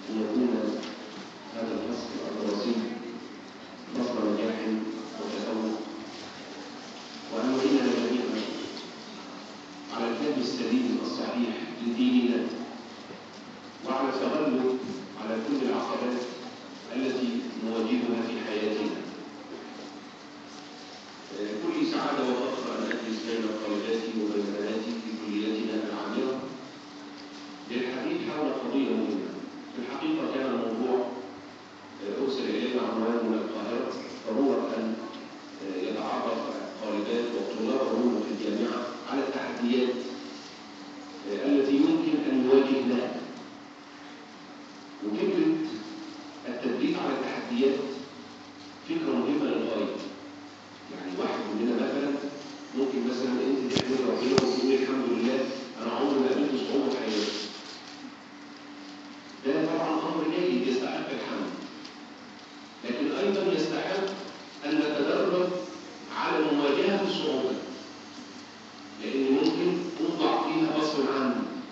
أن يكون هذا الفصل الدراسي فصل نجاح وتفوق وأن نعيننا جميعا على الفهم السليم الصحيح لديننا وعلى التغلب على كل العقبات التي نواجهها في حياتنا كل سعادة وفخر أن أجلس بين طالباتي وبين بناتي في كليتنا العامرة للحديث حول قضية مهمة في الحقيقة كان الموضوع أرسل إلينا عنوان من القاهرة ضرورة أن يتعرف طالبات وطلاب علوم في الجامعة على التحديات التي يمكن أن يواجهناها وفكرة التدريب على التحديات فكرة مهمة للغاية يعني واحد مننا مثلا ممكن مثلا انت تحمد ربنا وتقول الحمد لله انا عمري ما قابلت صعوبة في حياتي ده طبعا امر جيد يستحق الحمد لكن ايضا يستحق ان نتدرب على مواجهة الصعوبة لان ممكن نوضع فيها غصب عني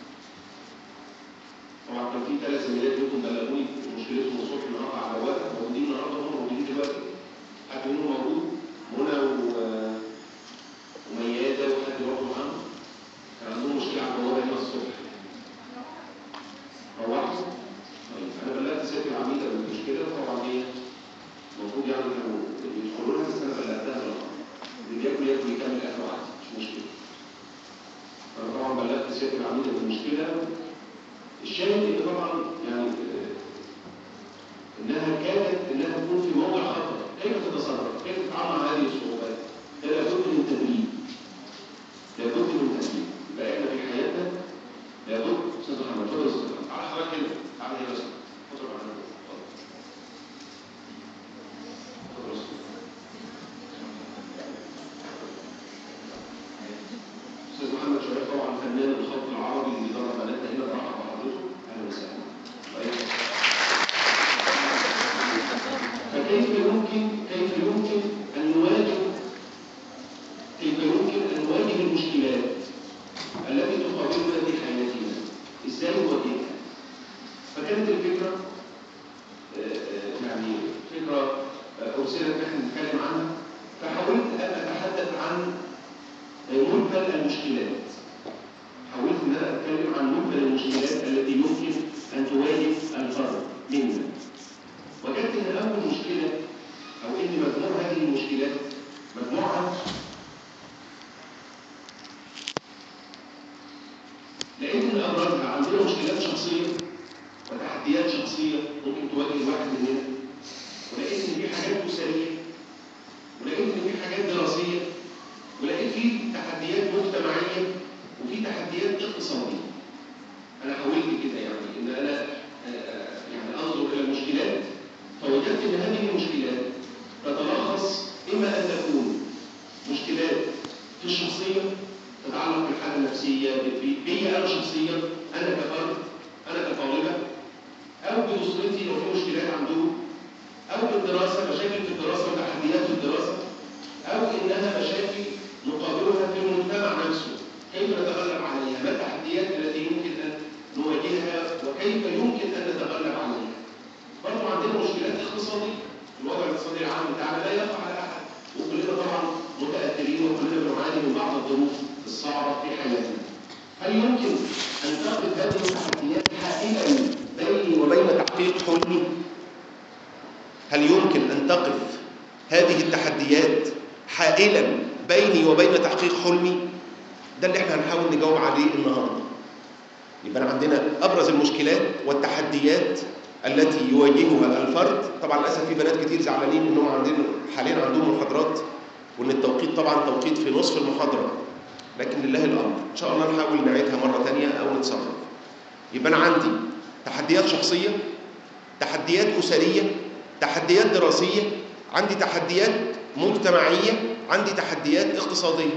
طبعا كان في ثلاث زميلات منكم بلغوني مشكلتهم الصبح النهارده على الورق موجودين النهارده هم موجودين دلوقتي حد منهم موجود منى و- وميادة وحد برضه معاهم كان عندهم مشكلة على البوابة هنا الصبح روحوا طيب أنا بلغت سيادة العميدة بالمشكلة طبعا هي المفروض يعني كانوا يدخلوا لها بس أنا بلغتها بالغلط اللي بياكل ياكل يكمل أكله عادي مش مشكلة أنا طبعا بلغت سيادة العميدة بالمشكلة الشاهد إن طبعا يعني آه، إنها كانت إنها تكون في موضع خطر كيف تتصرف؟ كيف تتعامل مع هذه الصعوبات؟ ده لابد من تدريب لابد من تدريب يبقى احنا في حياتنا لابد استاذ محمد اتفضل يا استاذ محمد تعالى حضرتك كده تعالى هنا بس اتفضل معانا اتفضل اتفضل يا استاذ استاذ محمد شريف طبعا فنان الخط العربي اللي بيدرب بناتنا هنا برحب بحضرته اهلا وسهلا طيب فكيف يمكن كيف يمكن ان نواجه كيف يمكن ان نواجه المشكلات التي تقابلنا في حياتنا ازاي نواجهها فكانت الفكره آه، آه، يعني فكره آه، ارسلت نحن نتكلم عنها فحاولت ان اتحدث عن مجمل المشكلات حاولت ان انا اتكلم عن مجمل المشكلات التي يمكن ان تواجه الفرد منا وجدت ان اول مشكله او ان مجموع هذه المشكلات مجموعه لقيت ان ابرزها عندنا مشكلات شخصيه وتحديات شخصيه ممكن تواجه الواحد مننا ولقيت ان في حاجات اسريه ولقيت ان في حاجات دراسيه ولقيت في تحديات مجتمعيه وفي تحديات اقتصاديه انا حاولت كده يعني ان انا آه، يعني انظر الى المشكلات فوجدت ان هذه المشكلات تتلخص اما ان تكون مشكلات في الشخصيه تتعلق بالحاله النفسيه بي- بي انا شخصيا انا كفرد انا كطالبه او باسرتي لو في مشكلات عندهم او بالدراسه مشاكل في الدراسه وتحديات في الدراسه او انها مشاكل نقابلها في المجتمع نفسه كيف نتغلب عليها ما التحديات التي يمكن ان نواجهها وكيف يمكن ان نتغلب عليها برضه عندنا مشكلات اقتصاديه الوضع الاقتصادي العام بتاعنا لا يقع على احد وكلنا طبعا متاثرين وكلنا بنعاني من بعض الظروف الصعبه في حياتنا هل يمكن ان تقف هذه التحديات حائلا بيني وبين تحقيق حلمي هل يمكن ان تقف هذه التحديات حائلا بيني وبين تحقيق حلمي ده اللي احنا هنحاول نجاوب عليه النهارده يبقى أنا عندنا ابرز المشكلات والتحديات التي يواجهها الفرد طبعا للاسف في بنات كتير زعلانين انهم عندنا حاليا عندهم محاضرات وان التوقيت طبعا توقيت في نصف المحاضره لكن لله الامر ان شاء الله نحاول نعيدها مره ثانيه او نتصرف يبقى انا عندي تحديات شخصيه تحديات اسريه تحديات دراسيه عندي تحديات مجتمعيه عندي تحديات اقتصاديه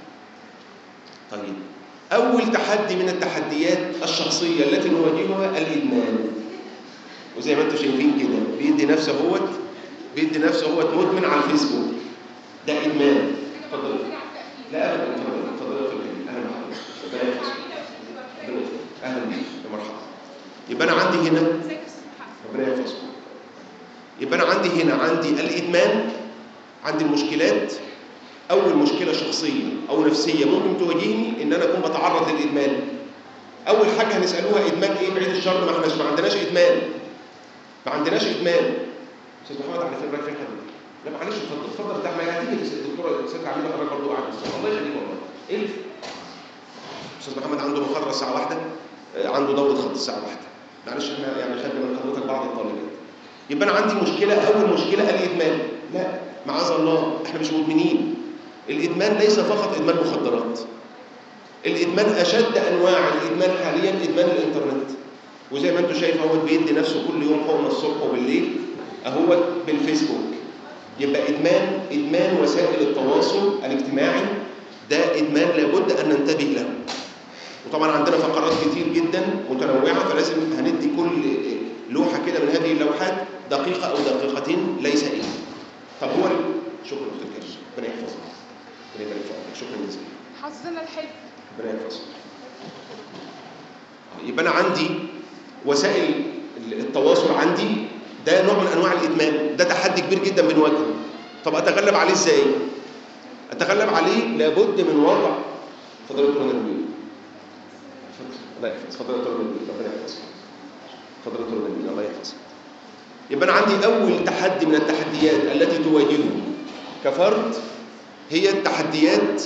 طيب اول تحدي من التحديات الشخصيه التي نواجهها الادمان وزي ما انتم شايفين كده بيدي نفسه هوت بيدي نفسه هوت مدمن على الفيسبوك ده ادمان اتفضل لا ابدا اتفضل اتفضل يا فندم اهلا بحضرتك ربنا يحفظك ربنا يحفظك. اهلا بيك يا مرحبا يبقى انا عندي هنا ازيك يا استاذ محمد ربنا يحفظكم يبقى انا عندي هنا عندي الادمان عندي المشكلات اول مشكله شخصيه او نفسيه ممكن تواجهني ان انا اكون بتعرض للادمان اول حاجه هنسالوها ادمان ايه بعيد الشر ما احناش ما عندناش ادمان ما عندناش ادمان استاذ محمد على فين رايح فين حضرتك لا معلش اتفضل اتفضل ده ما هتيجي الدكتوره الاستاذ عميله حضرتك برضه قاعد الصبح الله يخليك والله ايه اللي- استاذ محمد عنده محاضره الساعه واحدة آه، عنده دوره خط الساعه واحدة معلش احنا يعني خدنا من حضرتك بعض الطالبات يبقى انا عندي مشكله اول مشكله الادمان لا معاذ الله احنا مش مدمنين الادمان ليس فقط ادمان مخدرات الادمان اشد انواع الادمان حاليا ادمان الانترنت وزي ما انتم شايف اهو بيدي نفسه كل يوم حقنه الصبح وبالليل اهو بالفيسبوك يبقى ادمان ادمان وسائل التواصل الاجتماعي ده ادمان لابد ان ننتبه له وطبعا عندنا فقرات كتير جدا متنوعه فلازم هندي كل لوحه كده من هذه اللوحات دقيقه او دقيقتين ليس الا طب هو ال- شكرا استاذ كرش ربنا يحفظك ربنا يبارك في عمرك شكرا جزيلا حظنا الحلو ربنا يحفظك يبقى انا عندي وسائل التواصل عندي ده نوع من انواع الادمان ده تحدي كبير جدا بنواجهه طب اتغلب عليه ازاي اتغلب عليه لابد من وضع اتفضل يا دكتور نبيل الله يحفظ اتفضل يا دكتور نبيل ربنا يحفظك اتفضل يا دكتور نبيل الله يحفظك يبقى انا عندي اول تحدي من التحديات التي تواجهني كفرد هي التحديات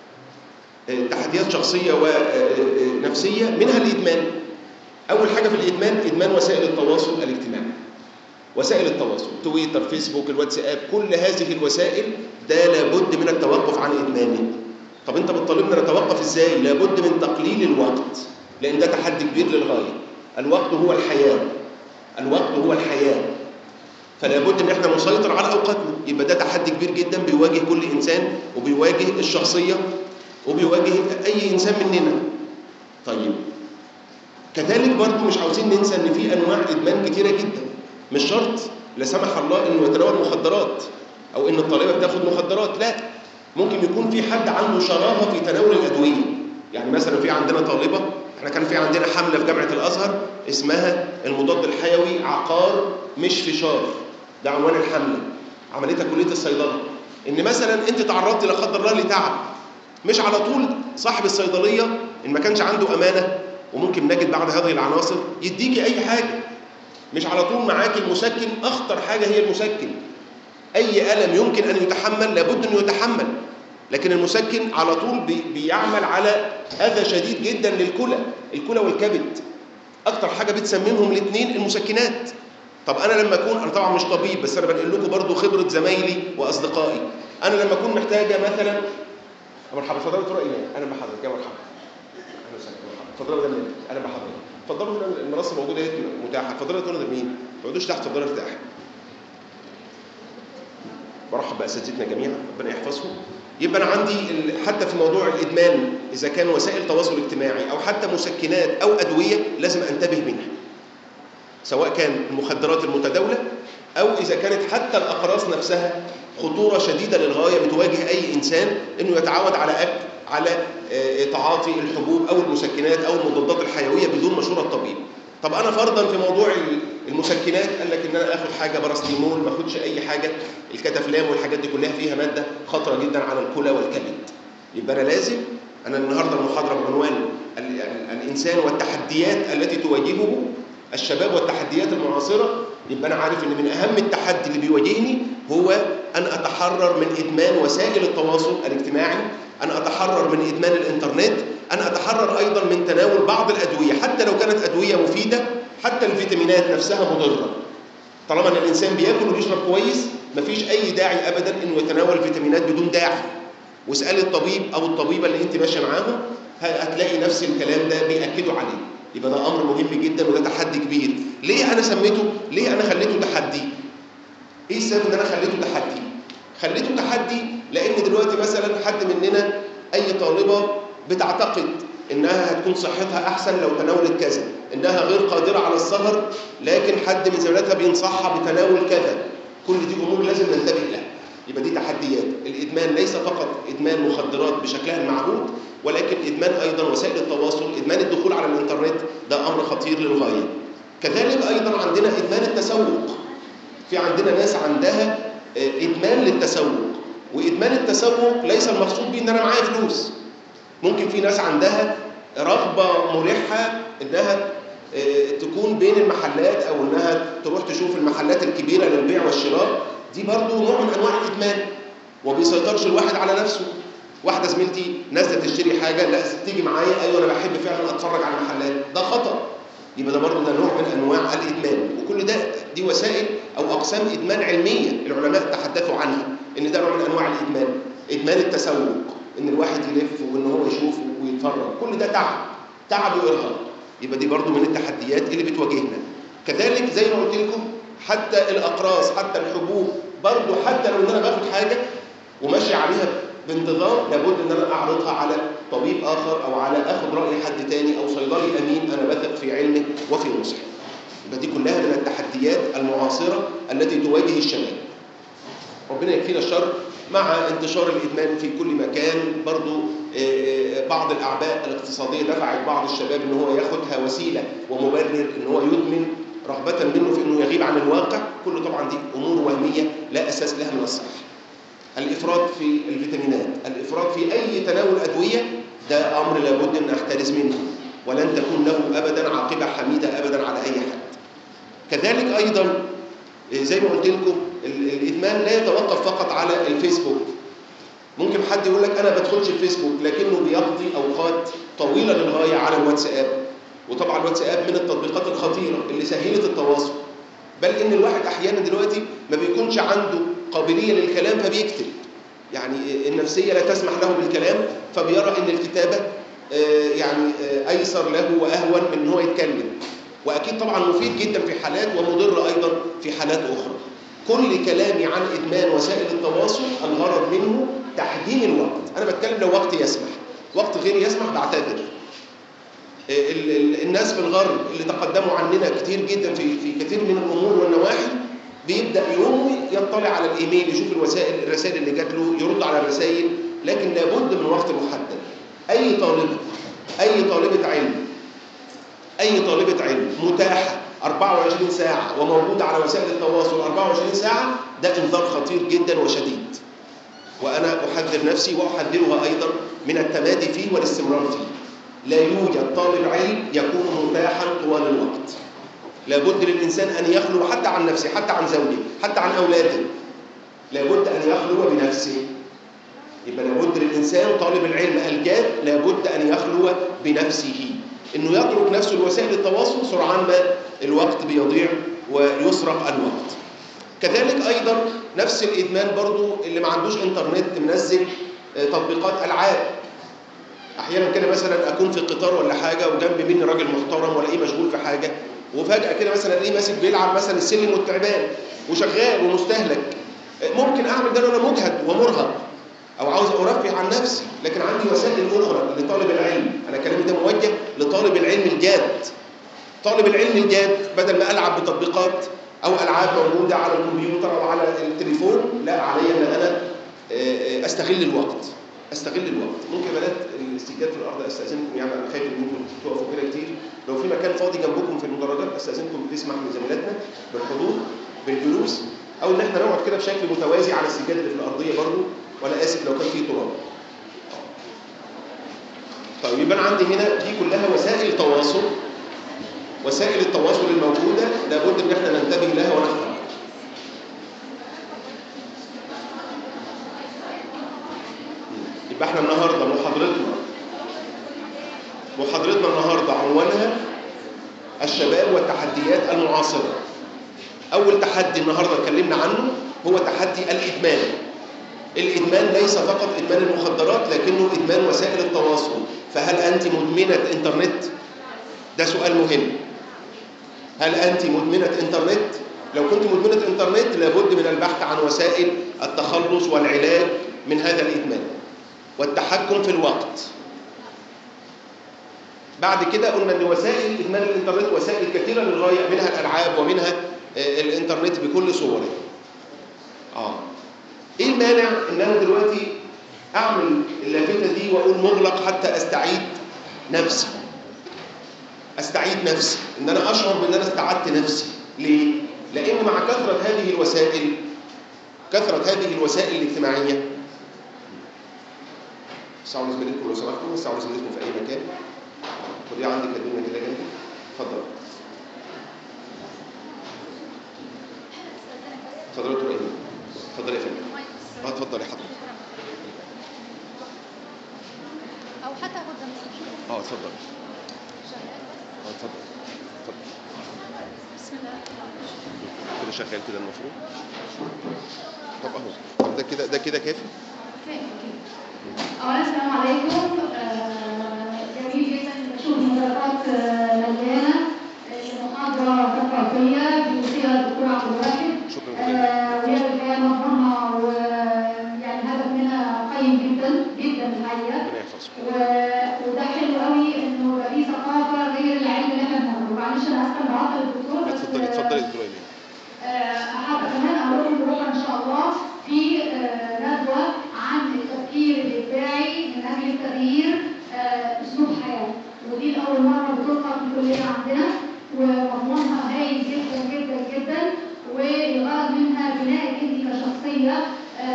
تحديات شخصية ونفسية منها الإدمان أول حاجة في الإدمان إدمان وسائل التواصل الاجتماعي وسائل التواصل تويتر فيسبوك الواتساب كل هذه الوسائل ده لابد من التوقف عن إدمانه طب أنت بتطالبنا نتوقف إزاي لابد من تقليل الوقت لأن ده تحدي كبير للغاية الوقت هو الحياة الوقت هو الحياة فلا بد ان احنا نسيطر على اوقاتنا يبقى ده تحدي كبير جدا بيواجه كل انسان وبيواجه الشخصيه وبيواجه اي انسان مننا طيب كذلك برضه مش عاوزين ننسى ان في انواع ادمان كتيره جدا مش شرط لا سمح الله انه يتناول مخدرات او ان الطالبه بتاخد مخدرات لا ممكن يكون في حد عنده شراهه في تناول الادويه يعني مثلا في عندنا طالبه احنا كان في عندنا حمله في جامعه الازهر اسمها المضاد الحيوي عقار مش فشار ده عنوان الحمله عملتها كليه الصيدله ان مثلا انت تعرضت لا قدر الله لتعب مش على طول صاحب الصيدليه ان ما كانش عنده امانه وممكن نجد بعض هذه العناصر يديكي اي حاجه مش على طول معاك المسكن اخطر حاجه هي المسكن اي الم يمكن ان يتحمل لابد انه يتحمل لكن المسكن على طول بي بيعمل على اذى شديد جدا للكلى الكلى والكبد اكتر حاجه بتسممهم الاثنين المسكنات طب انا لما اكون انا طبعا مش طبيب بس انا بنقل لكم برضو خبره زمايلي واصدقائي انا لما اكون محتاجه مثلا مرحبا اتفضلوا دكتور ايمان اهلا بحضرتك يا مرحبا اهلا وسهلا مرحبا اتفضلوا ده مين اهلا بحضرتك اتفضلوا هنا المنصه موجوده اهي متاحه اتفضلوا يا دكتور ده مين ما تقعدوش تحت اتفضلوا ارتاح برحب باساتذتنا جميعا ربنا يحفظهم يبقى انا عندي حتى في موضوع الادمان اذا كان وسائل تواصل اجتماعي او حتى مسكنات او ادويه لازم انتبه منها سواء كان المخدرات المتداوله او اذا كانت حتى الاقراص نفسها خطوره شديده للغايه بتواجه اي انسان انه يتعود على اكل على تعاطي الحبوب او المسكنات او المضادات الحيويه بدون مشوره الطبيب طب انا فرضا في موضوع المسكنات قال لك ان انا اخد حاجه باراستيمول ما اخدش اي حاجه الكتافلام والحاجات دي كلها فيها ماده خطره جدا على الكلى والكبد يبقى انا لازم انا النهارده المحاضره بعنوان الانسان والتحديات التي تواجهه الشباب والتحديات المعاصره يبقى انا عارف ان من اهم التحدي اللي بيواجهني هو ان اتحرر من ادمان وسائل التواصل الاجتماعي ان اتحرر من ادمان الانترنت ان اتحرر ايضا من تناول بعض الادويه حتى لو كانت ادويه مفيده حتى الفيتامينات نفسها مضره طالما ان الانسان بياكل وبيشرب كويس مفيش اي داعي ابدا انه يتناول فيتامينات بدون داعي واسال الطبيب او الطبيبه اللي انت ماشيه معاهم هتلاقي نفس الكلام ده بياكدوا عليه يبقى ده امر مهم جدا وده تحدي كبير ليه انا سميته ليه انا خليته تحدي ايه السبب ان انا خليته تحدي خليته تحدي لان دلوقتي مثلا حد مننا اي طالبه بتعتقد انها هتكون صحتها احسن لو تناولت كذا انها غير قادره على السهر لكن حد من زميلاتها بينصحها بتناول كذا كل دي امور لازم ننتبه لها يبقى دي تحديات الادمان ليس فقط ادمان مخدرات بشكلها المعهود ولكن ادمان ايضا وسائل التواصل ادمان الدخول على الانترنت ده امر خطير للغايه كذلك ايضا عندنا ادمان التسوق في عندنا ناس عندها آه، ادمان للتسوق وادمان التسوق ليس المقصود به ان انا معايا فلوس ممكن في ناس عندها رغبه مريحه انها آه، تكون بين المحلات او انها تروح تشوف المحلات الكبيره للبيع والشراء دي برضو نوع من انواع الادمان وبيسيطرش الواحد على نفسه واحده زميلتي نازله تشتري حاجه لا تيجي معايا ايوه انا بحب فعلا اتفرج على المحلات ده خطا يبقى ده برضه ده نوع من انواع الادمان وكل ده دي وسائل او اقسام ادمان علميه العلماء تحدثوا عنها ان ده نوع من انواع الادمان ادمان التسوق ان الواحد يلف وان هو يشوف ويتفرج كل ده تعب تعب وارهاق يبقى دي برضه من التحديات اللي بتواجهنا كذلك زي ما قلت لكم حتى الاقراص حتى الحبوب برضه حتى لو ان انا باخد حاجه وماشي عليها بانتظام لابد ان انا اعرضها على طبيب اخر او على اخذ راي حد تاني او صيدلي امين انا بثق في علمه وفي نصحه يبقى دي كلها من التحديات المعاصره التي تواجه الشباب ربنا يكفينا الشر مع انتشار الادمان في كل مكان برضو آه، بعض الاعباء الاقتصاديه دفعت بعض الشباب ان هو ياخدها وسيله ومبرر ان هو يدمن رغبه منه في انه يغيب عن الواقع كله طبعا دي امور وهميه لا اساس لها من الصحه الافراط في الفيتامينات الافراط في اي تناول ادويه ده امر لابد ان نحترز منه ولن تكون له ابدا عاقبه حميده ابدا على اي حد كذلك ايضا زي ما قلت لكم ال- الادمان لا يتوقف فقط على الفيسبوك ممكن حد يقول لك انا ما بدخلش الفيسبوك لكنه بيقضي اوقات طويله للغايه على الواتساب وطبعا الواتساب من التطبيقات الخطيره اللي سهلت التواصل بل ان الواحد احيانا دلوقتي ما بيكونش عنده قابليه للكلام فبيكتب يعني النفسيه لا تسمح له بالكلام فبيرى ان الكتابه آه، يعني آه، ايسر له واهون من ان هو يتكلم واكيد طبعا مفيد جدا في حالات ومضر ايضا في حالات اخرى كل كلامي عن ادمان وسائل التواصل الغرض منه تحجيم الوقت انا بتكلم لو وقت يسمح وقت غير يسمح بعتذر ال- ال- الناس في الغرب اللي تقدموا عننا كتير جدا في في كثير من الامور والنواحي بيبدا يومه يطلع على الايميل يشوف الوسائل الرسائل اللي جات له يرد على الرسائل لكن لابد من وقت محدد اي طالبه اي طالبه علم اي طالبه علم متاحه 24 ساعه وموجوده على وسائل التواصل 24 ساعه ده انذار خطير جدا وشديد وانا احذر نفسي واحذرها ايضا من التمادي فيه والاستمرار فيه لا يوجد طالب علم يكون متاحا طوال الوقت لابد للإنسان أن يخلو حتى عن نفسه حتى عن زوجه حتى عن أولاده لابد أن يخلو بنفسه يبقى لابد للإنسان طالب العلم الجاد لابد أن يخلو بنفسه إنه يترك نفسه لوسائل التواصل سرعان ما الوقت بيضيع ويسرق الوقت كذلك أيضا نفس الإدمان برضو اللي ما عندوش إنترنت منزل آه، تطبيقات ألعاب احيانا كده مثلا اكون في قطار ولا حاجه وجنب مني راجل محترم والاقيه مشغول في حاجه وفجاه كده مثلا الاقيه ماسك بيلعب مثلا السلم والتعبان وشغال ومستهلك ممكن اعمل ده وانا مجهد ومرهق او عاوز ارفه عن نفسي لكن عندي وسائل اخرى لطالب العلم انا كلامي ده موجه لطالب العلم الجاد طالب العلم الجاد بدل ما العب بتطبيقات او العاب موجوده على الكمبيوتر او على التليفون لا علي ان انا آه، آه، استغل الوقت استغل الوقت ممكن بنات الاستجداد في الارض استاذنكم يعني انا خايف ان انتم تقفوا كده كتير لو في مكان فاضي جنبكم في المدرجات استاذنكم تسمح لزميلاتنا بالحضور بالجلوس او ان احنا نقعد كده بشكل متوازي على السجاد اللي في الارضيه برضو وانا اسف لو كان في تراب طيب يبقى انا عندي هنا دي كلها وسائل تواصل وسائل التواصل الموجوده لابد ان احنا ننتبه لها ونفهم يبقى احنا النهارده محاضرتنا محاضرتنا النهارده عنوانها الشباب والتحديات المعاصره. اول تحدي النهارده اتكلمنا عنه هو تحدي الادمان. الادمان ليس فقط ادمان المخدرات لكنه ادمان وسائل التواصل، فهل انت مدمنه انترنت؟ ده سؤال مهم. هل انت مدمنه انترنت؟ لو كنت مدمنه انترنت لابد من البحث عن وسائل التخلص والعلاج من هذا الادمان. والتحكم في الوقت بعد كده قلنا ان وسائل ادمان الانترنت وسائل كثيره للغايه منها الالعاب ومنها آه، الانترنت بكل صوره اه ايه المانع ان انا دلوقتي اعمل اللافته دي واقول مغلق حتى استعيد نفسي استعيد نفسي ان انا اشعر بان انا استعدت نفسي ليه لان مع كثره هذه الوسائل كثره هذه الوسائل الاجتماعيه ساعوا زميلتكم لو سمحتوا ساعوا زميلتكم في اي مكان خديها عندك كلمه كده جنبي اتفضل اتفضل يا دكتور ايمن اتفضل يا فندم اه اتفضل يا حضرتك او حتى قدام اه اتفضل اه اتفضل اتفضل بسم الله كده شغال كده المفروض طب اهو طب ده كده ده كده كافي أولا السلام عليكم آه، جميل جدا بشوف مدرجات آه، مليانة آه، محاضرة تثقيفية بيوصيها الدكتور عبد الواحد شكرا جدا آه، وهي الحقيقة مضمونها ويعني الهدف منها قيم جدا جدا الحقيقة ربنا يحفظكم و- وده حلو قوي انه يبقى في ثقافة غير العلم اللي احنا بناخده معلش انا اسفة بعطل الدكتور لا، بس اتفضلي آه، اتفضلي يا دكتور ايمن حابة كمان أقول لكم بكرة إن شاء الله في آه، ندوة عن التفكير الإبداعي من أجل تغيير آه، أسلوب حياة ودي لأول مرة بتلقى في الكلية عندنا ومضمونها هايل جدا جدا جدا والغرض منها بنائك أنت كشخصية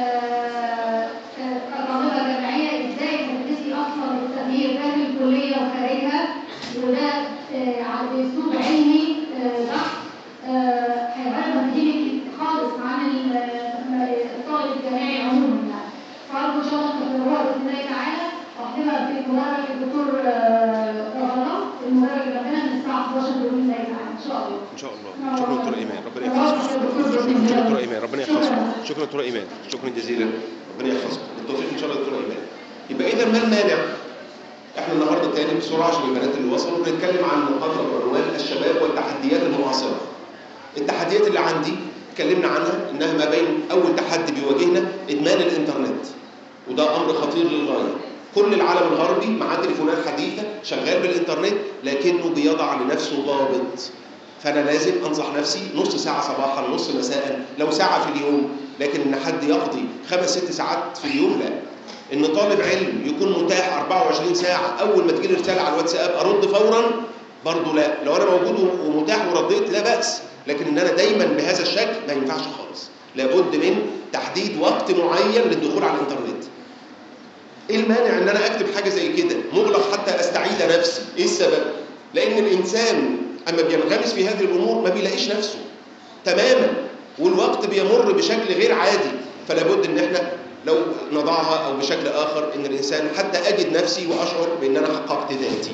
آه، آه، كطالبة جامعية إزاي تدرسي أصلا التغيير داخل الكلية وخارجها وده آه، على بأسلوب علمي آه، بحت آه، هيبقى مدينة خالص عن ال- الطالب الجامعي عموما يعني فأرجو إن شاء الله تكرروها بإذن الله تعالى وهتبقى في المدرج الدكتور رمضان المدرج اللي عندنا من الساعة 11 بإذن الله تعالى إن شاء الله ان شاء الله شكرا دكتور ايمان ربنا يحفظكم شكرا دكتور ايمان ربنا يحفظكم شكرا دكتور ايمان شكرا جزيلا ربنا يحفظكم بالتوفيق ان شاء الله دكتور ايمان يبقى اذا ما المانع احنا النهارده تاني بسرعه عشان البنات اللي وصلوا بنتكلم عن محاضره بعنوان الشباب والتحديات المعاصره التحديات اللي عندي اتكلمنا عنها انها ما بين اول تحدي بيواجهنا ادمان الانترنت وده امر خطير للغايه كل العالم الغربي معاه تليفونات حديثه شغال بالانترنت لكنه بيضع لنفسه ضابط فانا لازم انصح نفسي نص ساعه صباحا نص مساء لو ساعه في اليوم لكن ان حد يقضي خمس ست ساعات في اليوم لا ان طالب علم يكون متاح 24 ساعه اول ما تجيلي رساله على الواتساب ارد فورا برضه لا لو انا موجود ومتاح ورديت لا باس لكن ان انا دايما بهذا الشكل ما ينفعش خالص لابد من تحديد وقت معين للدخول على الانترنت ايه المانع ان انا اكتب حاجه زي كده مغلق حتى استعيد نفسي ايه السبب لان الانسان اما بينغمس في هذه الامور ما بيلاقيش نفسه تماما والوقت بيمر بشكل غير عادي فلا بد ان احنا لو نضعها او بشكل اخر ان الانسان حتى اجد نفسي واشعر بان انا حققت ذاتي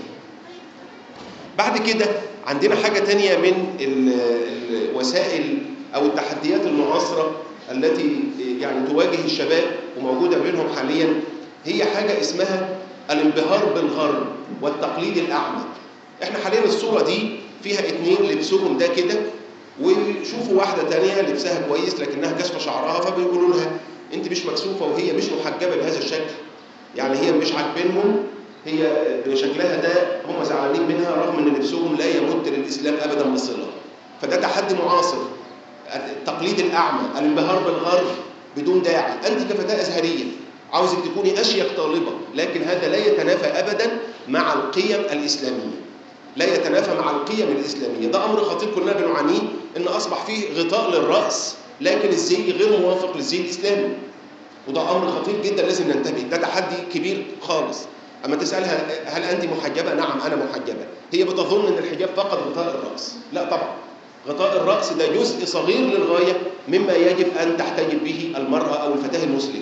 بعد كده عندنا حاجة تانية من ال- الوسائل أو التحديات المعاصرة التي يعني تواجه الشباب وموجودة بينهم حاليا هي حاجة اسمها الانبهار بالغرب والتقليد الأعمى احنا حاليا الصورة دي فيها اتنين لبسهم ده كده ويشوفوا واحدة تانية لبسها كويس لكنها كشف شعرها فبيقولوا لها انت مش مكسوفة وهي مش محجبة بهذا الشكل يعني هي مش عاجبينهم هي بشكلها ده هم زعلانين منها رغم ان لبسهم لا يمت للاسلام ابدا بصله فده تحدي معاصر التقليد الاعمى الانبهار بالغرب بدون داعي انت كفتاه ازهريه عاوزك تكوني اشيك طالبه لكن هذا لا يتنافى ابدا مع القيم الاسلاميه لا يتنافى مع القيم الاسلاميه ده امر خطير كلنا بنعانيه ان اصبح فيه غطاء للراس لكن الزي غير موافق للزي الاسلامي وده امر خطير جدا لازم ننتبه ده تحدي كبير خالص اما تسالها هل انت محجبه نعم انا محجبه هي بتظن ان الحجاب فقط غطاء الراس لا طبعا غطاء الراس ده جزء صغير للغايه مما يجب ان تحتجب به المراه او الفتاه المسلمه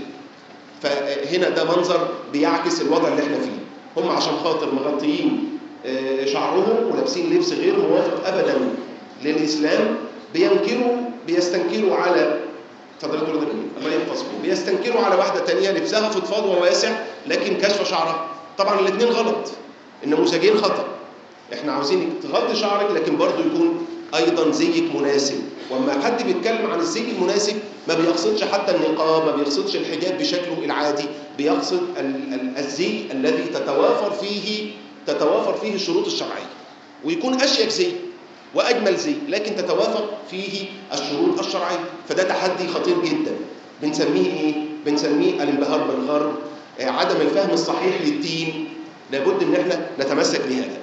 فهنا ده منظر بيعكس الوضع اللي احنا فيه هم عشان خاطر مغطيين آه، شعرهم ولابسين لبس غير موافق ابدا للاسلام بينكروا بيستنكروا على اتفضل يا دكتور نبيل الله يحفظكم بيستنكروا على واحده تانية لبسها فضفاض وواسع لكن كشف شعرها طبعا الاثنين غلط النموذجين خطا احنا عاوزينك تغطي شعرك لكن برضه يكون ايضا زيك مناسب واما حد بيتكلم عن الزي المناسب ما بيقصدش حتى النقاب ما بيقصدش الحجاب بشكله العادي بيقصد ال- ال- الزي الذي تتوافر فيه تتوافر فيه الشروط الشرعيه ويكون اشيك زي واجمل زي لكن تتوافق فيه الشروط الشرعيه فده تحدي خطير جدا بنسميه ايه بنسميه الانبهار بالغرب آه، عدم الفهم الصحيح للدين لابد ان احنا نتمسك بهذا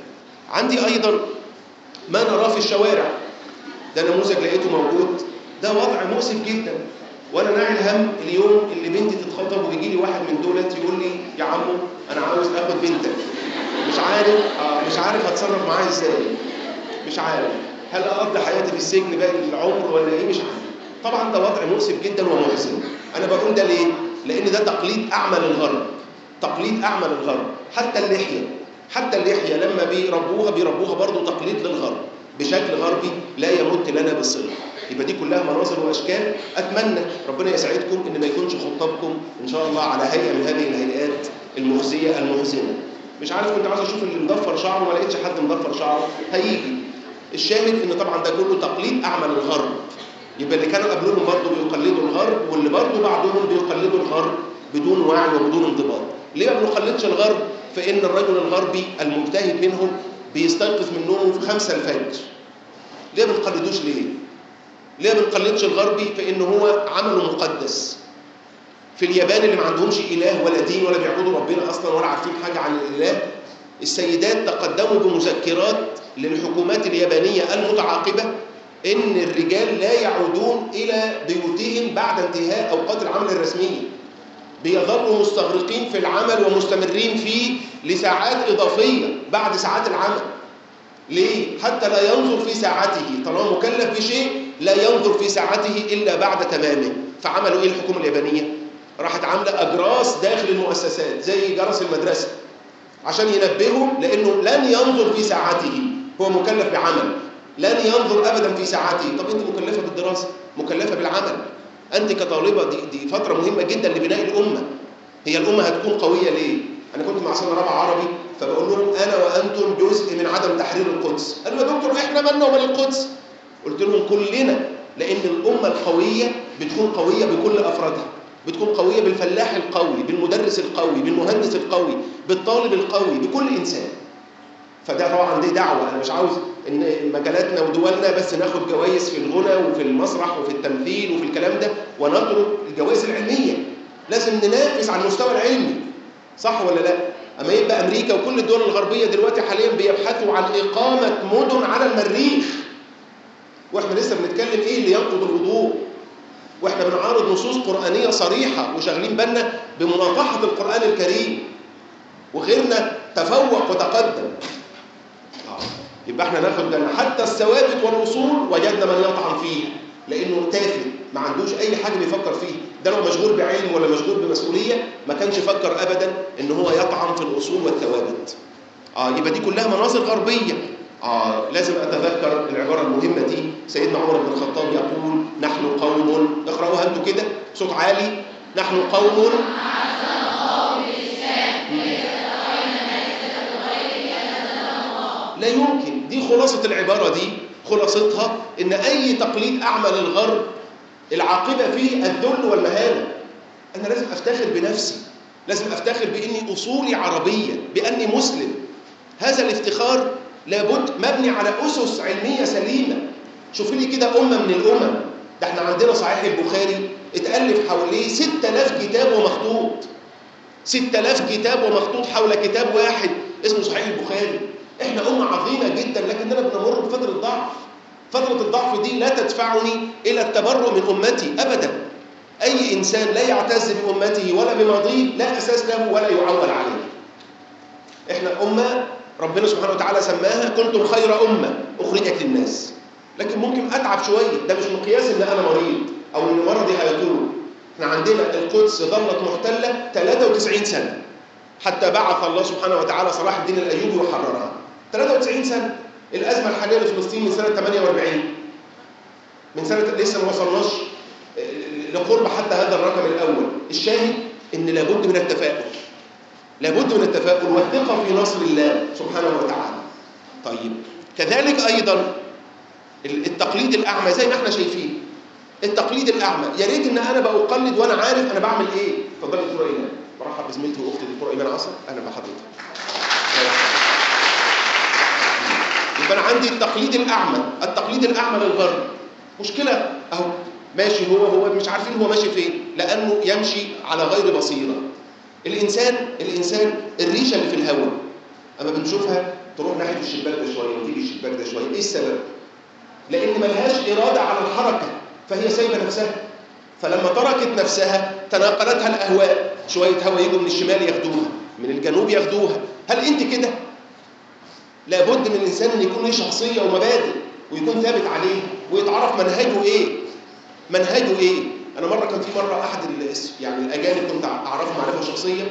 عندي ايضا ما نراه في الشوارع ده نموذج لقيته موجود ده وضع مؤسف جدا وانا ناعي الهم اليوم اللي بنتي تتخطب ويجي لي واحد من دولت يقول لي يا عمو انا عاوز اخد بنتك مش عارف آه مش عارف هتصرف معاه ازاي مش عارف هل اقضي حياتي في السجن باقي العمر ولا ايه مش عارف طبعا ده وضع مؤسف جدا ومحزن انا بقول ده ليه لان ده تقليد اعمى للغرب تقليد اعمى للغرب حتى اللحيه حتى اللحيه لما بيربوها بيربوها برضه تقليد للغرب بشكل غربي لا يمت لنا بالصله يبقى دي كلها مناظر واشكال اتمنى ربنا يسعدكم ان ما يكونش خطابكم ان شاء الله على هيئه من هذه الهيئات المخزيه المحزنه مش عارف كنت عاوز اشوف اللي مضفر شعره ما لقيتش حد مضفر شعره هيجي الشاهد ان طبعا ده كله تقليد اعمى للغرب يبقى اللي كانوا قبلهم برضه بيقلدوا الغرب واللي برضه بعدهم بيقلدوا الغرب بدون وعي وبدون انضباط ليه ما بنقلدش الغرب فان الرجل الغربي المجتهد منهم بيستيقظ من نومه في خمسة الفجر ليه ما بنقلدوش ليه ليه ما بنقلدش الغربي فان هو عمله مقدس في اليابان اللي ما عندهمش اله ولا دين ولا بيعبدوا ربنا اصلا ولا عارفين حاجه عن الاله السيدات تقدموا بمذكرات للحكومات اليابانيه المتعاقبه ان الرجال لا يعودون الى بيوتهم بعد انتهاء اوقات العمل الرسميه بيظلوا مستغرقين في العمل ومستمرين فيه لساعات اضافيه بعد ساعات العمل ليه حتى لا ينظر في ساعته طالما مكلف بشيء لا ينظر في ساعته الا بعد تمامه فعملوا ايه الحكومه اليابانيه راحت عامله اجراس داخل المؤسسات زي جرس المدرسه عشان ينبههم لانه لن ينظر في ساعته هو مكلف بعمل لن ينظر ابدا في ساعته طب انت مكلفه بالدراسه مكلفه بالعمل انت كطالبه دي, دي فتره مهمه جدا لبناء الامه هي الامه هتكون قويه ليه انا كنت مع سنه رابعه عربي فبقول لهم انا وانتم جزء من عدم تحرير القدس قالوا يا دكتور احنا مالنا ومال القدس قلت لهم كلنا لان الامه القويه بتكون قويه بكل افرادها بتكون قويه بالفلاح القوي بالمدرس القوي بالمهندس القوي بالطالب القوي بكل انسان فده طبعا دي دعوه انا مش عاوز ان مجالاتنا ودولنا بس ناخد جوائز في الغنى وفي المسرح وفي التمثيل وفي الكلام ده ونترك الجوائز العلميه لازم ننافس على المستوى العلمي صح ولا لا اما يبقى امريكا وكل الدول الغربيه دلوقتي حاليا بيبحثوا عن اقامه مدن على المريخ واحنا لسه بنتكلم ايه اللي ينقض الوضوء واحنا بنعارض نصوص قرانيه صريحه وشاغلين بالنا بمناطحه القران الكريم وغيرنا تفوق وتقدم يبقى احنا ناخد بالنا حتى الثوابت والرسول وجدنا من يطعن فيه لانه تافه ما عندوش اي حاجه بيفكر فيه ده لو مشغول بعلم ولا مشغول بمسؤوليه ما كانش يفكر ابدا ان هو يطعن في الاصول والثوابت اه يبقى دي كلها مناظر غربيه آه لازم اتذكر العباره المهمه دي سيدنا عمر بن الخطاب يقول نحن قوم اقراوها انتوا كده صوت عالي نحن قوم لا يمكن دي خلاصة العبارة دي خلاصتها إن أي تقليد أعمى للغرب العاقبة فيه الذل والمهانة أنا لازم أفتخر بنفسي لازم أفتخر بإني أصولي عربية بأني مسلم هذا الافتخار لابد مبني على أسس علمية سليمة شوف لي كده أمة من الأمم ده احنا عندنا صحيح البخاري اتألف حواليه 6000 كتاب ومخطوط 6000 كتاب ومخطوط حول كتاب واحد اسمه صحيح البخاري احنا أمة عظيمة جدا لكننا بنمر بفترة ضعف فترة الضعف دي لا تدفعني إلى التبرؤ من أمتي أبدا أي إنسان لا يعتز بأمته ولا بماضيه لا أساس له ولا يعول عليه احنا أمة ربنا سبحانه وتعالى سماها كنتم خير أمة أخرجت للناس لكن ممكن أتعب شوية ده مش مقياس إن أنا مريض أو إن مرضي هيطول احنا عندنا القدس ظلت محتلة 93 سنة حتى بعث الله سبحانه وتعالى صلاح الدين الأيوبي وحررها 93 سنة الأزمة الحالية لفلسطين من سنة 48 من سنة لسه ما وصلناش لقرب حتى هذا الرقم الأول الشاهد إن لابد من التفاؤل لابد من التفاؤل والثقة في نصر الله سبحانه وتعالى طيب كذلك أيضا التقليد الأعمى زي ما احنا شايفين التقليد الأعمى يا ريت إن أنا بقلد وأنا عارف أنا بعمل إيه اتفضلي دكتورة إيمان برحب بزميلتي وأختي الدكتورة إيمان عصر أهلا بحضرتك يبقى انا عندي التقليد الاعمى التقليد الاعمى للغرب مشكله اهو ماشي هو هو مش عارفين هو ماشي فين لانه يمشي على غير بصيره الانسان الانسان الريشه اللي في الهواء اما بنشوفها تروح ناحيه الشباك ده شويه وتيجي الشباك ده شويه ايه السبب لان ملهاش اراده على الحركه فهي سايبه نفسها فلما تركت نفسها تناقلتها الاهواء شويه هواء يجوا من الشمال ياخدوها من الجنوب ياخدوها هل انت كده لابد من الانسان ان يكون له شخصيه ومبادئ ويكون ثابت عليها ويتعرف منهجه ايه منهجه ايه انا مره كان في مره احد ال- يعني الاجانب كنت اعرفه معرفه شخصيه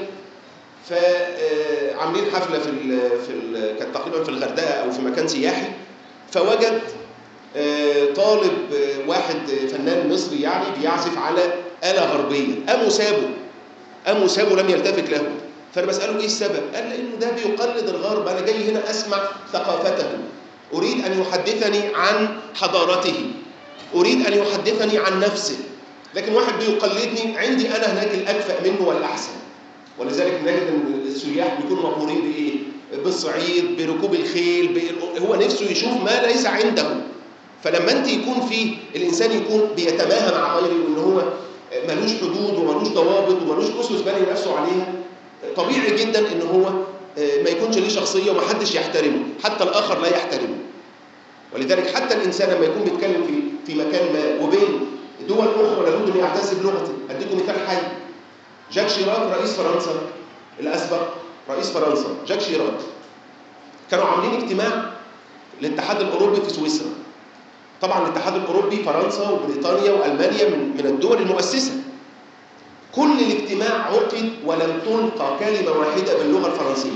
فعاملين حفله في ال في ال كانت تقريبا في الغردقه او في مكان سياحي فوجد آه، طالب آه، واحد آه، فنان مصري يعني بيعزف على آلة غربية قاموا سابه قاموا سابه لم يلتفت له فأنا بسأله إيه السبب؟ قال لأنه ده بيقلد الغرب أنا جاي هنا أسمع ثقافته أريد أن يحدثني عن حضارته أريد أن يحدثني عن نفسه لكن واحد بيقلدني عندي أنا هناك الأكفأ منه والأحسن ولذلك نجد ان السياح بيكونوا مبهورين بايه؟ بالصعيد بركوب الخيل بال- هو نفسه يشوف ما ليس عنده فلما انت يكون في الانسان يكون بيتماهى مع غيره وان هو ملوش حدود وملوش ضوابط وملوش اسس بني نفسه عليها طبيعي جدا ان هو ما يكونش ليه شخصيه ومحدش يحترمه حتى الاخر لا يحترمه ولذلك حتى الانسان لما يكون بيتكلم في في مكان ما وبين دول اخرى لابد ان يعتز بلغته اديكم مثال حي جاك شيراك رئيس فرنسا الاسبق رئيس فرنسا جاك شيراك كانوا عاملين اجتماع الاتحاد الاوروبي في سويسرا طبعا الاتحاد الاوروبي فرنسا وبريطانيا والمانيا من من الدول المؤسسه كل الاجتماع عقد ولم تلقى كلمه واحده باللغه الفرنسيه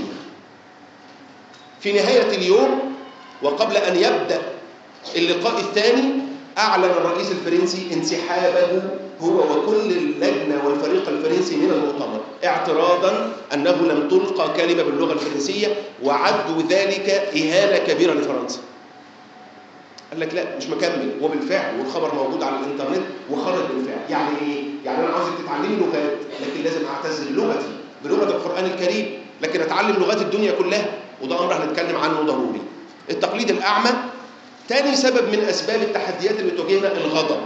في نهايه اليوم وقبل ان يبدا اللقاء الثاني اعلن الرئيس الفرنسي انسحابه هو وكل اللجنه والفريق الفرنسي من المؤتمر اعتراضا انه لم تلقى كلمه باللغه الفرنسيه وعدوا ذلك اهانه كبيره لفرنسا قال لك لا مش مكمل وبالفعل والخبر موجود على الانترنت وخرج بالفعل يعني ايه يعني انا عاوزك تتعلمي لغات لكن لازم اعتز بلغتي بلغه القران الكريم لكن اتعلم لغات الدنيا كلها وده امر هنتكلم عنه ضروري التقليد الاعمى تاني سبب من اسباب التحديات اللي بتواجهنا الغضب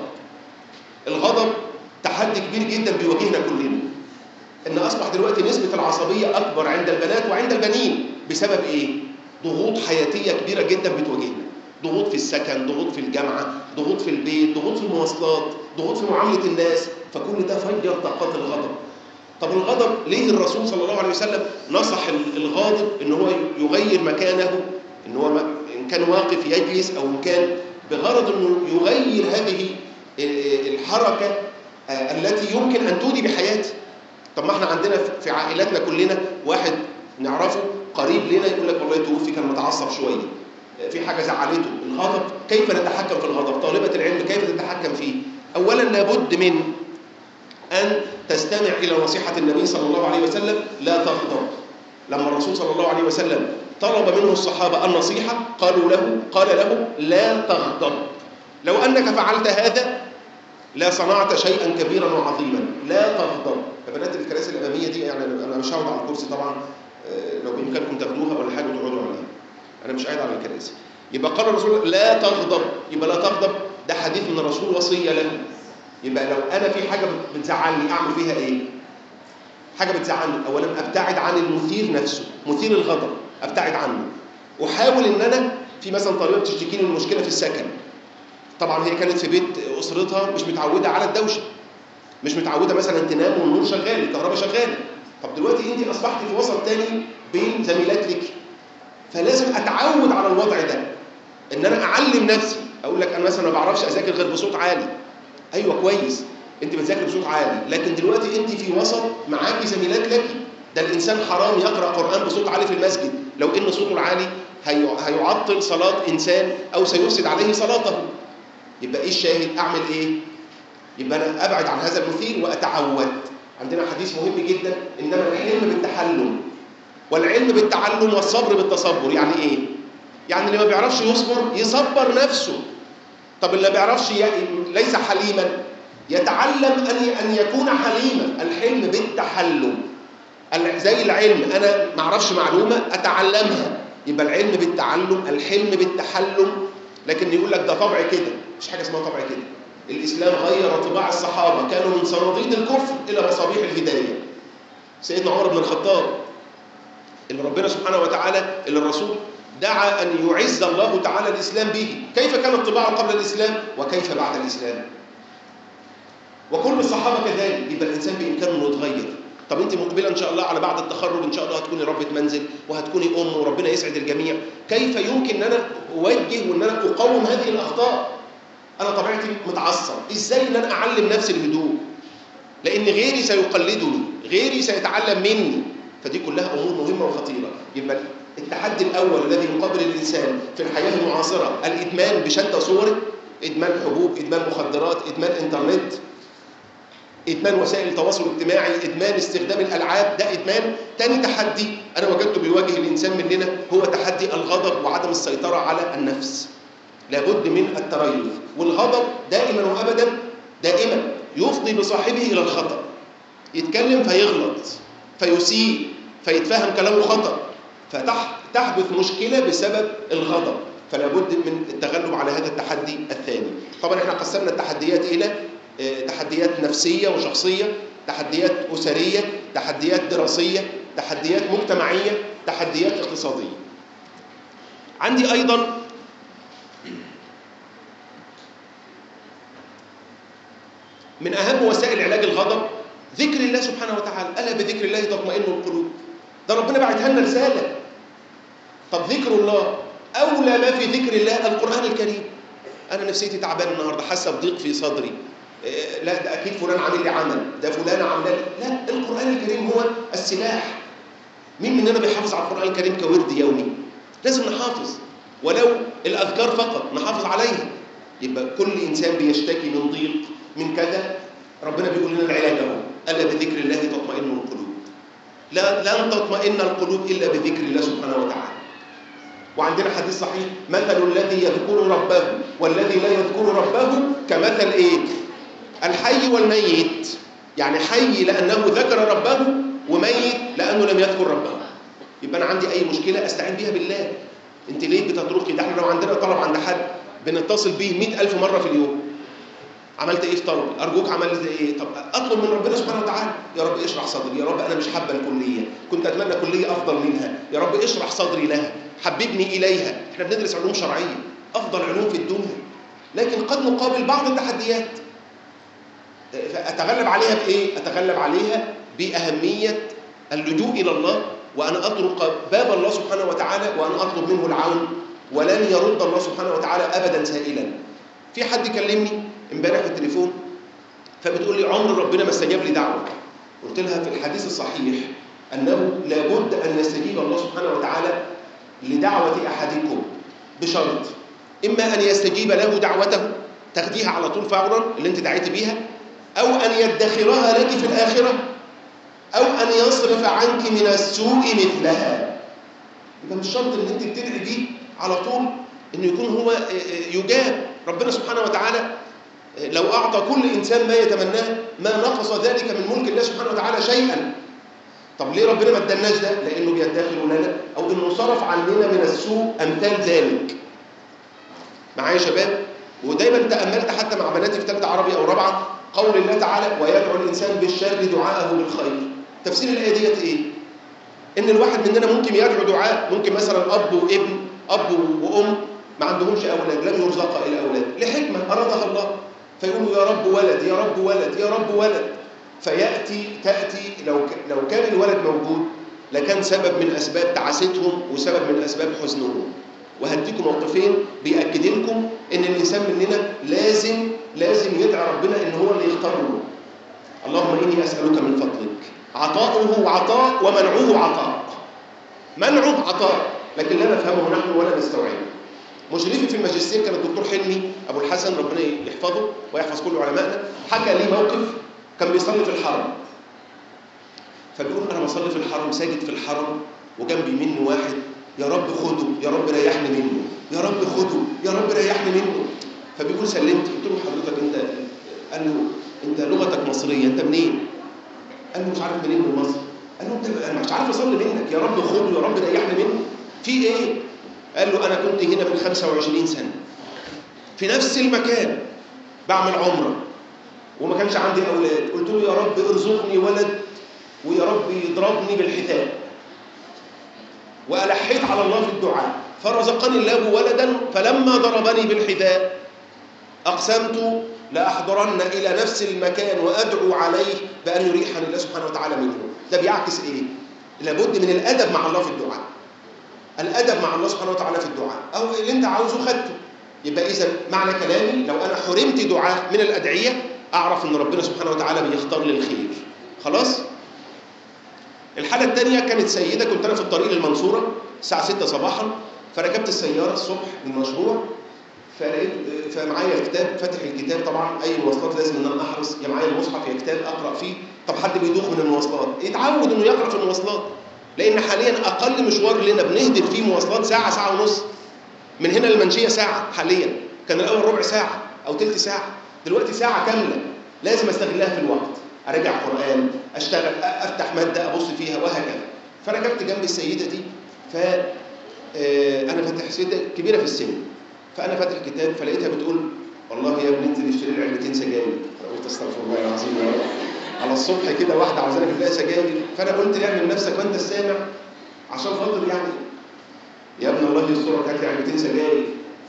الغضب تحدي كبير جدا بيواجهنا كلنا ان اصبح دلوقتي نسبه العصبيه اكبر عند البنات وعند البنين بسبب ايه ضغوط حياتيه كبيره جدا بتواجهنا ضغوط في السكن ضغوط في الجامعه ضغوط في البيت ضغوط في المواصلات ضغوط في معامله الناس فكل ده فجر طاقات الغضب طب الغضب ليه الرسول صلى الله عليه وسلم نصح الغاضب ان هو يغير مكانه ان هو ان كان واقف يجلس او ان كان بغرض انه يغير هذه الحركه التي يمكن ان تودي بحياته طب ما احنا عندنا في عائلاتنا كلنا واحد نعرفه قريب لنا يقول لك والله توفي كان متعصب شويه في حاجه زعلته الغضب كيف نتحكم في الغضب طالبه العلم كيف تتحكم فيه اولا لابد من ان تستمع الى نصيحه النبي صلى الله عليه وسلم لا تغضب لما الرسول صلى الله عليه وسلم طلب منه الصحابه النصيحه قالوا له قال له لا تغضب لو انك فعلت هذا لا صنعت شيئا كبيرا وعظيما لا تغضب فبنات الكراسي الاماميه دي يعني انا مش هقعد على الكرسي طبعا لو بامكانكم تاخدوها ولا حاجه وتقعدوا عليها انا مش قاعد على الكراسي يبقى قال الرسول لا تغضب يبقى لا تغضب ده حديث من الرسول وصيه له يبقى لو انا في حاجه بتزعلني اعمل فيها ايه حاجه بتزعلني اولا ابتعد عن المثير نفسه مثير الغضب ابتعد عنه واحاول ان انا في مثلا طالبه بتشتكي لي المشكله في السكن طبعا هي كانت في بيت اسرتها مش متعوده على الدوشه مش متعوده مثلا تنام والنور شغال الكهرباء شغاله طب دلوقتي انت اصبحتي في وسط تاني بين زميلات لك فلازم اتعود على الوضع ده ان انا اعلم نفسي اقول لك انا مثلا ما بعرفش اذاكر غير بصوت عالي ايوه كويس انت بتذاكر بصوت عالي لكن دلوقتي انت في وسط معاكي زميلات لك ده الانسان حرام يقرا قران بصوت عالي في المسجد لو ان صوته العالي هيعطل صلاه انسان او سيفسد عليه صلاته يبقى ايه الشاهد اعمل ايه يبقى انا ابعد عن هذا المثير واتعود عندنا حديث مهم جدا انما العلم بالتحلم والعلم بالتعلم والصبر بالتصبر يعني ايه يعني اللي ما بيعرفش يصبر يصبر نفسه طب اللي ما بيعرفش ي... ليس حليما يتعلم ان ان يكون حليما الحلم بالتحلم زي العلم انا ما اعرفش معلومه اتعلمها يبقى العلم بالتعلم الحلم بالتحلم لكن يقول لك ده طبع كده مش حاجه اسمها طبع كده الاسلام غير طباع الصحابه كانوا من صناديد الكفر الى مصابيح الهدايه سيدنا عمر بن الخطاب اللي ربنا سبحانه وتعالى اللي الرسول دعا أن يعز الله تعالى الإسلام به كيف كان الطباع قبل الإسلام وكيف بعد الإسلام وكل الصحابة كذلك يبقى الإنسان بإمكانه أنه يتغير طب أنت مقبلة إن شاء الله على بعد التخرج إن شاء الله هتكوني ربة منزل وهتكوني أم وربنا يسعد الجميع كيف يمكن أن أنا أوجه وأن أنا أقاوم هذه الأخطاء أنا طبيعتي متعصب إزاي أن أنا أعلم نفسي الهدوء لأن غيري سيقلدني غيري سيتعلم مني فدي كلها أمور مهمة وخطيرة يبقى التحدي الأول الذي يقابل الإنسان في الحياة المعاصرة الإدمان بشتى صوره إدمان حبوب إدمان مخدرات إدمان إنترنت إدمان وسائل التواصل الاجتماعي إدمان استخدام الألعاب ده إدمان تاني تحدي أنا وجدته بيواجه الإنسان مننا هو تحدي الغضب وعدم السيطرة على النفس لابد من التريث والغضب دائما وأبدا دائما يفضي بصاحبه إلى الخطأ يتكلم فيغلط فيسيء فيتفهم كلامه خطأ فتحدث مشكلة بسبب الغضب فلا بد من التغلب على هذا التحدي الثاني طبعا احنا قسمنا التحديات إلى تحديات نفسية وشخصية تحديات أسرية تحديات دراسية تحديات مجتمعية تحديات اقتصادية عندي أيضا من أهم وسائل علاج الغضب ذكر الله سبحانه وتعالى ألا بذكر الله تطمئن القلوب ده ربنا بعتها لنا رسالة طب ذكر الله أولى ما في ذكر الله القرآن الكريم أنا نفسيتي تعبان النهاردة حاسة بضيق في صدري إيه لا ده أكيد فلان عامل لي عمل ده فلانة عاملة لي لا القرآن الكريم هو السلاح مين مننا بيحافظ على القرآن الكريم كورد يومي لازم نحافظ ولو الأذكار فقط نحافظ عليها يبقى كل إنسان بيشتكي من ضيق من كذا ربنا بيقول لنا العلاج اهو الا بذكر الله تطمئن القلوب لا لن تطمئن القلوب الا بذكر الله سبحانه وتعالى وعندنا حديث صحيح مثل الذي يذكر ربه والذي لا يذكر ربه كمثل ايه الحي والميت يعني حي لانه ذكر ربه وميت لانه لم يذكر ربه يبقى انا عندي اي مشكله استعين بيها بالله انت ليه بتتركي ده احنا لو عندنا طلب عند حد بنتصل بيه مئة ألف مرة في اليوم عملت ايه في طلبي ارجوك عملت ايه طب اطلب من ربنا سبحانه وتعالى يا رب اشرح صدري يا رب انا مش حابه الكليه كنت اتمنى كليه افضل منها يا رب اشرح صدري لها حببني اليها احنا بندرس علوم شرعيه افضل علوم في الدنيا لكن قد نقابل بعض التحديات اتغلب عليها بايه اتغلب عليها باهميه اللجوء الى الله وان اطرق باب الله سبحانه وتعالى وان اطلب منه العون ولن يرد الله سبحانه وتعالى ابدا سائلا في حد كلمني امبارح في التليفون فبتقول لي عمر ربنا ما استجاب لي دعوه قلت لها في الحديث الصحيح انه لابد ان يستجيب الله سبحانه وتعالى لدعوه احدكم بشرط اما ان يستجيب له دعوته تاخديها على طول فورا اللي انت دعيتي بيها او ان يدخرها لك في الاخره او ان يصرف عنك من السوء مثلها يبقى مش شرط ان انت بتدعي بيه على طول انه يكون هو يجاب ربنا سبحانه وتعالى لو أعطى كل إنسان ما يتمناه ما نقص ذلك من ملك الله سبحانه وتعالى شيئا طب ليه ربنا ما ادالناش ده؟ لأنه بيدخر لنا أو إنه صرف عننا من السوء أمثال ذلك معايا يا شباب ودايما تأملت حتى مع بناتي في ثالثة عربي أو رابعة قول الله تعالى ويدعو الإنسان بالشر دعاءه بالخير تفسير الآية ديت إيه؟ إن الواحد مننا ممكن يدعو دعاء ممكن مثلا أب وابن أب وأم ما عندهمش أولاد لم يرزقا إلى أولاد لحكمة أرادها الله فيقولوا يا رب ولد يا رب ولد يا رب ولد فيأتي تأتي لو لو كان الولد موجود لكان سبب من أسباب تعاستهم وسبب من أسباب حزنهم وهديكم موقفين بيأكد لكم إن الإنسان مننا لازم لازم يدعي ربنا إن هو اللي يختار له اللهم إني أسألك من فضلك عطاؤه عطاء ومنعه عطاء منعه عطاء لكن لا نفهمه نحن ولا نستوعبه مشرفي في الماجستير كان الدكتور حلمي ابو الحسن ربنا يحفظه ويحفظ كل علمائنا حكى لي موقف كان بيصلي في الحرم فبيقول انا بصلي في الحرم ساجد في الحرم وجنبي مني واحد يا رب خده يا رب ريحني منه يا رب خده يا رب ريحني منه فبيقول سلمت قلت له حضرتك انت قال له انت لغتك مصريه انت منين؟ قال له مش عارف منين من مصر قال له انت انا مش عارف اصلي منك يا رب خده يا رب ريحني منه في ايه؟ قال له أنا كنت هنا من 25 سنة في نفس المكان بعمل عمرة وما كانش عندي أولاد قلت له يا رب ارزقني ولد ويا رب يضربني بالحذاء وألحيت على الله في الدعاء فرزقني الله ولدا فلما ضربني بالحذاء أقسمت لأحضرن إلى نفس المكان وأدعو عليه بأن يريحني الله سبحانه وتعالى منه ده بيعكس إيه؟ لابد من الأدب مع الله في الدعاء الأدب مع الله سبحانه وتعالى في الدعاء أو اللي أنت عاوزه خدته يبقى إذا معنى كلامي لو أنا حرمت دعاء من الأدعية أعرف أن ربنا سبحانه وتعالى بيختار لي الخير خلاص؟ الحالة الثانية كانت سيدة كنت أنا في الطريق للمنصورة الساعة 6 صباحا فركبت السيارة الصبح للمشروع فلقيت فمعايا كتاب فاتح الكتاب طبعا اي مواصلات لازم ان انا احرص يا معايا المصحف يا كتاب اقرا فيه طب حد بيدوخ من المواصلات يتعود انه يقرا في المواصلات لان حاليا اقل مشوار لنا بنهدر فيه مواصلات ساعه ساعه ونص من هنا للمنشيه ساعه حاليا كان الاول ربع ساعه او ثلث ساعه دلوقتي ساعه كامله لازم استغلها في الوقت اراجع قران اشتغل افتح ماده ابص فيها وهكذا فركبت جنب السيده دي ف انا فاتح سيده كبيره في السن فانا فاتح كتاب فلقيتها بتقول والله يا ابني انزل اشتري لي علبتين سجاير قلت استغفر الله العظيم يا رب على الصبح كده واحده عاوزاني اجيب لها سجاير فانا قلت اعمل نفسك وانت السامع عشان خاطر يعني يا ابن الله يسترك هات لي علبتين سجاير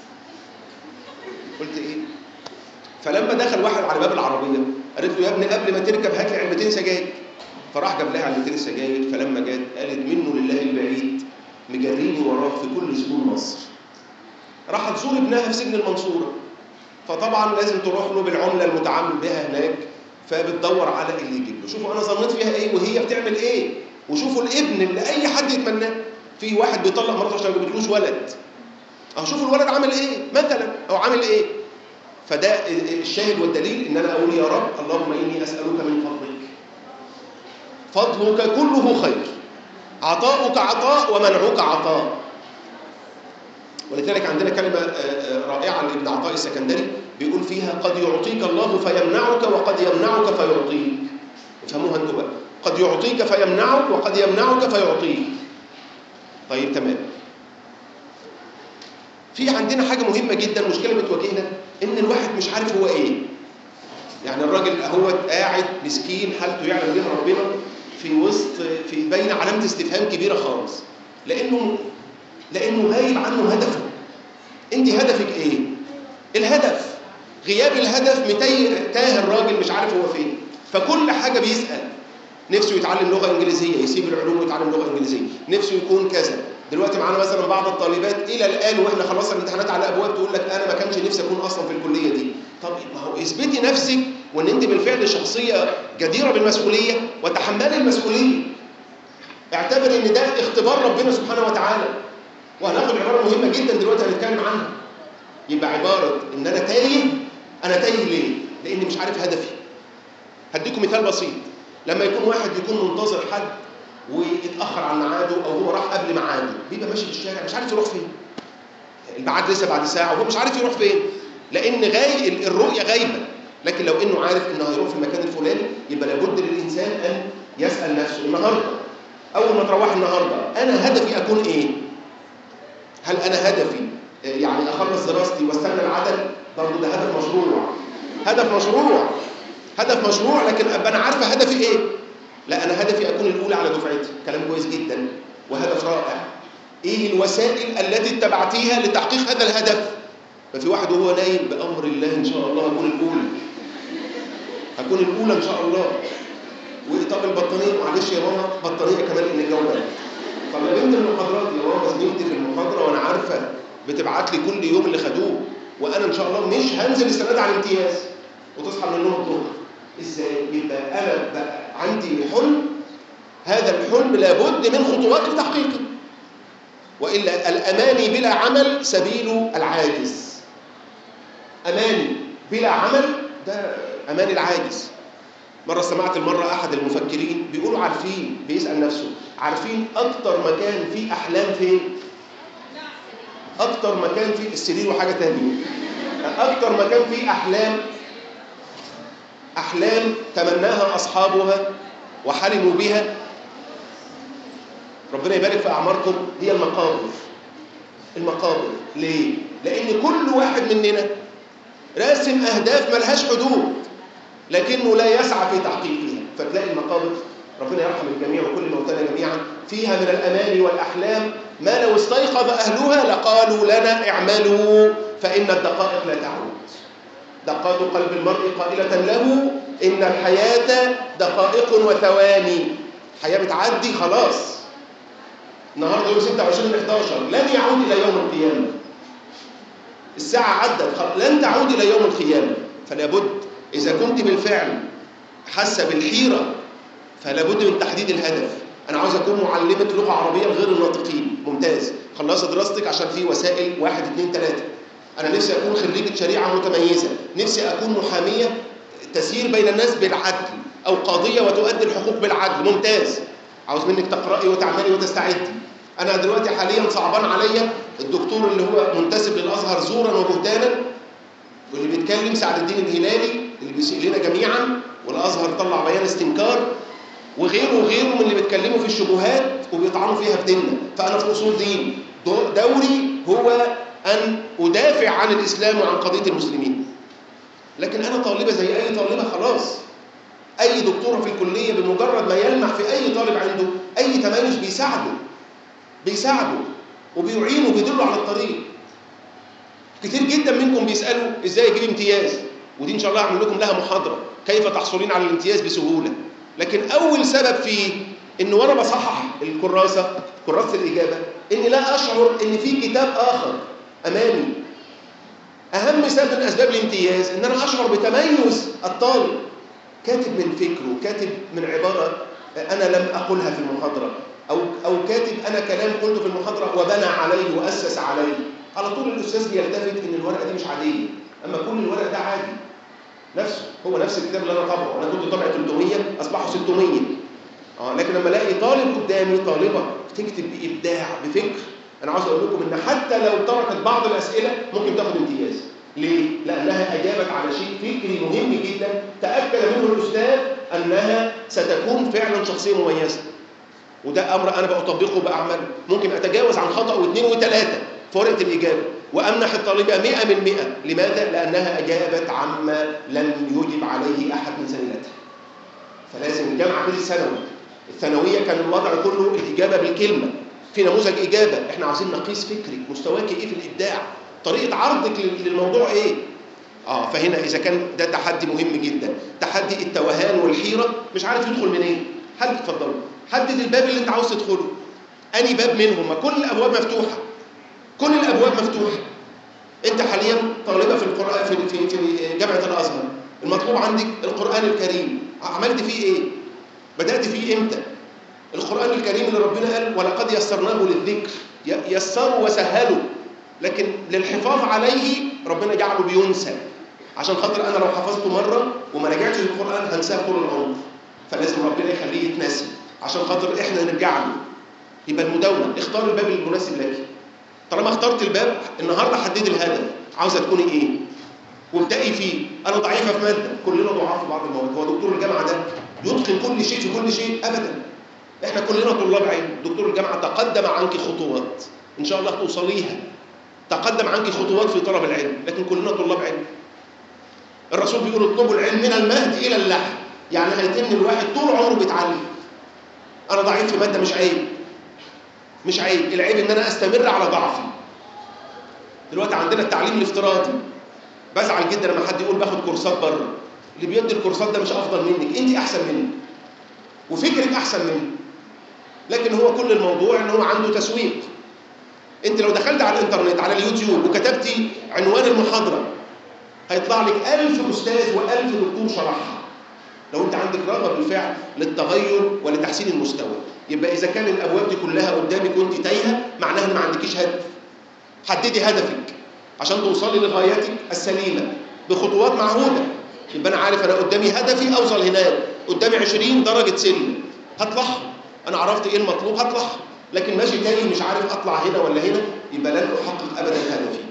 قلت ايه فلما دخل واحد على باب العربيه قالت له يا ابني قبل ما تركب هات لي علبتين سجاير فراح جاب لها علبتين سجاير فلما جت قالت منه لله البعيد مجريني وراه في كل سجون مصر راحت تزور ابنها في سجن المنصورة فطبعا لازم تروح له بالعملة المتعامل بها هناك فبتدور على اللي يجيب له شوفوا انا ظنيت فيها ايه وهي بتعمل ايه وشوفوا الابن اللي اي حد يتمناه في واحد بيطلق مراته عشان ما يجيبلوش ولد اهو شوفوا الولد عامل ايه مثلا او عامل ايه فده الشاهد والدليل ان انا اقول يا رب اللهم اني اسالك من فضلك فضلك كله خير عطاؤك عطاء ومنعك عطاء ولذلك عندنا كلمة رائعة لابن عطاء السكندري بيقول فيها قد يعطيك الله فيمنعك وقد يمنعك فيعطيك افهموها انتوا بقى قد يعطيك فيمنعك وقد يمنعك فيعطيك طيب تمام في عندنا حاجة مهمة جدا مشكلة بتواجهنا ان الواحد مش عارف هو ايه يعني الراجل هو قاعد مسكين حالته يعلم بها ربنا في وسط في بين علامة استفهام كبيرة خالص لانه لانه غايب عنه هدفه انت هدفك ايه الهدف غياب الهدف متي تاه الراجل مش عارف هو فين فكل حاجه بيسال نفسه يتعلم لغه انجليزيه يسيب العلوم ويتعلم لغه انجليزيه نفسه يكون كذا دلوقتي معانا مثلا بعض الطالبات الى الان واحنا خلصنا الامتحانات على ابواب تقول لك انا ما كانش نفسي اكون اصلا في الكليه دي طب ما هو اثبتي نفسك وان انت بالفعل شخصيه جديره بالمسؤوليه وتحملي المسؤوليه اعتبر ان ده اختبار ربنا سبحانه وتعالى وهناخد عباره مهمه جدا دلوقتي هنتكلم عنها يبقى عباره ان انا تايه انا تايه ليه لاني مش عارف هدفي هديكم مثال بسيط لما يكون واحد يكون منتظر حد ويتاخر عن ميعاده او هو راح قبل ميعاده بيبقى ماشي في الشارع مش عارف يروح فين الميعاد لسه بعد ساعه وهو مش عارف يروح فين لان غاي الرؤيه غايبه لكن لو انه عارف انه هيروح في المكان الفلاني يبقى لابد للانسان ان يسال نفسه النهارده اول ما تروح النهارده انا هدفي اكون ايه هل انا هدفي يعني اخلص دراستي واستنى العدل برضه ده هدف مشروع هدف مشروع هدف مشروع لكن ابقى انا عارفه هدفي ايه لا انا هدفي اكون الاولى على دفعتي كلام كويس جدا وهدف رائع ايه الوسائل التي اتبعتيها لتحقيق هذا الهدف ففي واحد وهو نايم بامر الله ان شاء الله هكون الاولى هكون الاولى ان شاء الله وطب البطانيه معلش يا ماما بطانيه كمان ان الجو برد طب يا بنت المحاضرات يا ماما زميلتي في المحاضره وانا عارفه بتبعت لي كل يوم اللي خدوه وانا ان شاء الله مش هنزل السنه دي على الامتياز وتصحى من النوم الظهر ازاي يبقى انا بقى عندي حلم هذا الحلم لابد من خطوات لتحقيقه والا الاماني بلا عمل سبيل العاجز اماني بلا عمل ده امان العاجز مرة سمعت المرة أحد المفكرين بيقولوا عارفين بيسأل نفسه عارفين أكتر مكان فيه أحلام فين؟ أكتر مكان فيه السرير وحاجة تانية أكتر مكان فيه أحلام أحلام تمناها أصحابها وحلموا بها ربنا يبارك في أعماركم هي المقابر المقابر ليه؟ لأن كل واحد مننا راسم أهداف ملهاش حدود لكنه لا يسعى في تحقيقها فتلاقي المقابر ربنا يرحم الجميع وكل موتانا جميعا فيها من الاماني والاحلام ما لو استيقظ اهلها لقالوا لنا اعملوا فان الدقائق لا تعود دقات قلب المرء قائله له ان الحياه دقائق وثواني الحياه بتعدي خلاص النهارده يوم 26 11 لن يعود الى يوم القيامه الساعه عدت خلاص لن تعود الى يوم القيامه فلا بد اذا كنت بالفعل حاسه بالحيره فلا بد من تحديد الهدف انا عاوز اكون معلمه لغه عربيه لغير الناطقين ممتاز خلصت دراستك عشان في وسائل واحد اثنين ثلاثه انا نفسي اكون خريجه شريعه متميزه نفسي اكون محاميه تسير بين الناس بالعدل او قاضيه وتؤدي الحقوق بالعدل ممتاز عاوز منك تقراي وتعملي وتستعدي انا دلوقتي حاليا صعبان عليا الدكتور اللي هو منتسب للازهر زورا وبهتانا واللي بيتكلم سعد الدين الهلالي اللي بيسيء لنا جميعا والازهر طلع بيان استنكار وغيره وغيره من اللي بيتكلموا في الشبهات وبيطعنوا فيها في ديننا فانا في اصول دين دوري هو ان ادافع عن الاسلام وعن قضيه المسلمين لكن انا طالبه زي اي طالبه خلاص اي دكتوره في الكليه بمجرد ما يلمح في اي طالب عنده اي تميز بيساعده بيساعده وبيعينه وبيدله على الطريق كتير جدا منكم بيسالوا ازاي اجيب امتياز ودي ان شاء الله اعمل لكم لها محاضره كيف تحصلين على الامتياز بسهوله لكن اول سبب فيه ان وانا بصحح الكراسه كراسه الاجابه اني لا اشعر ان في كتاب اخر امامي اهم سبب من اسباب الامتياز ان انا اشعر بتميز الطالب كاتب من فكره كاتب من عباره انا لم اقلها في المحاضره او او كاتب انا كلام قلته في المحاضره وبنى عليه واسس عليه على طول الاستاذ بيلتفت ان الورقه دي مش عاديه اما كل الورق ده عادي نفسه هو نفس الكتاب اللي انا طابعه انا كنت طابع 300 اصبحوا 600 اه لكن لما الاقي طالب قدامي طالبه بتكتب بابداع بفكر انا عاوز اقول لكم ان حتى لو تركت بعض الاسئله ممكن تاخد امتياز ليه؟ لانها اجابت على شيء فكري مهم جدا تاكد منه الاستاذ انها ستكون فعلا شخصيه مميزه وده امر انا بطبقه باعماله ممكن اتجاوز عن خطا واثنين وثلاثه في ورقه الاجابه وامنح الطالبه 100 من 100 لماذا؟ لانها اجابت عما لم يجب عليه احد من زميلاتها فلازم الجامعه غير الثانوي الثانويه كان الوضع كله الاجابه بالكلمه في نموذج اجابه احنا عاوزين نقيس فكرك مستواك ايه في الابداع طريقه عرضك للموضوع ايه اه فهنا اذا كان ده تحدي مهم جدا تحدي التوهان والحيره مش عارف يدخل منين حد اتفضلوا حدد الباب اللي انت عاوز تدخله اني باب منهم ما كل الابواب مفتوحه كل الابواب مفتوحه انت حاليا طالبه في القران في في, في جامعه الازهر المطلوب عندك القران الكريم عملت فيه ايه بدات فيه امتى القران الكريم اللي ربنا قال ولقد يسرناه للذكر يسروا وسهلوا لكن للحفاظ عليه ربنا جعله بينسى عشان خاطر انا لو حفظته مره وما رجعتش للقران هنساه طول العمر فلازم ربنا يخليه يتنسي عشان خاطر احنا نرجع له يبقى المداومه اختار الباب المناسب لك طالما اخترت الباب النهارده حددي الهدف عاوزه تكوني ايه وابدأي فيه انا ضعيفه في ماده كلنا ضعاف في بعض المواد هو دكتور الجامعه ده يتقن كل شيء في كل شيء ابدا احنا كلنا طلاب علم دكتور الجامعه تقدم عنك خطوات ان شاء الله توصليها تقدم عنك خطوات في طلب العلم لكن كلنا طلاب علم الرسول بيقول اطلبوا العلم من المهد الى اللحم يعني هيتم الواحد طول عمره بيتعلم انا ضعيف في ماده مش عيب مش عيب العيب ان انا استمر على ضعفي دلوقتي عندنا التعليم الافتراضي بزعل جدا لما حد يقول باخد كورسات بره اللي بيدي الكورسات ده مش افضل منك انت احسن مني وفكرك احسن مني لكن هو كل الموضوع ان هو عنده تسويق انت لو دخلت على الانترنت على اليوتيوب وكتبتي عنوان المحاضره هيطلع لك ألف أستاذ وألف دكتور شرحها لو أنت عندك رغبة بالفعل للتغير ولتحسين المستوى يبقى إذا كان الأبواب دي كلها قدامك وأنت تايهة معناها إن ما عندكيش هدف حددي هدفك عشان توصلي لغايتك السليمة بخطوات معهودة يبقى أنا عارف أنا قدامي هدفي أوصل هناك قدامي 20 درجة سلم هطلعها أنا عرفت إيه المطلوب هطلعها لكن ماشي تاني مش عارف أطلع هنا ولا هنا يبقى لن أحقق أبدا هدفي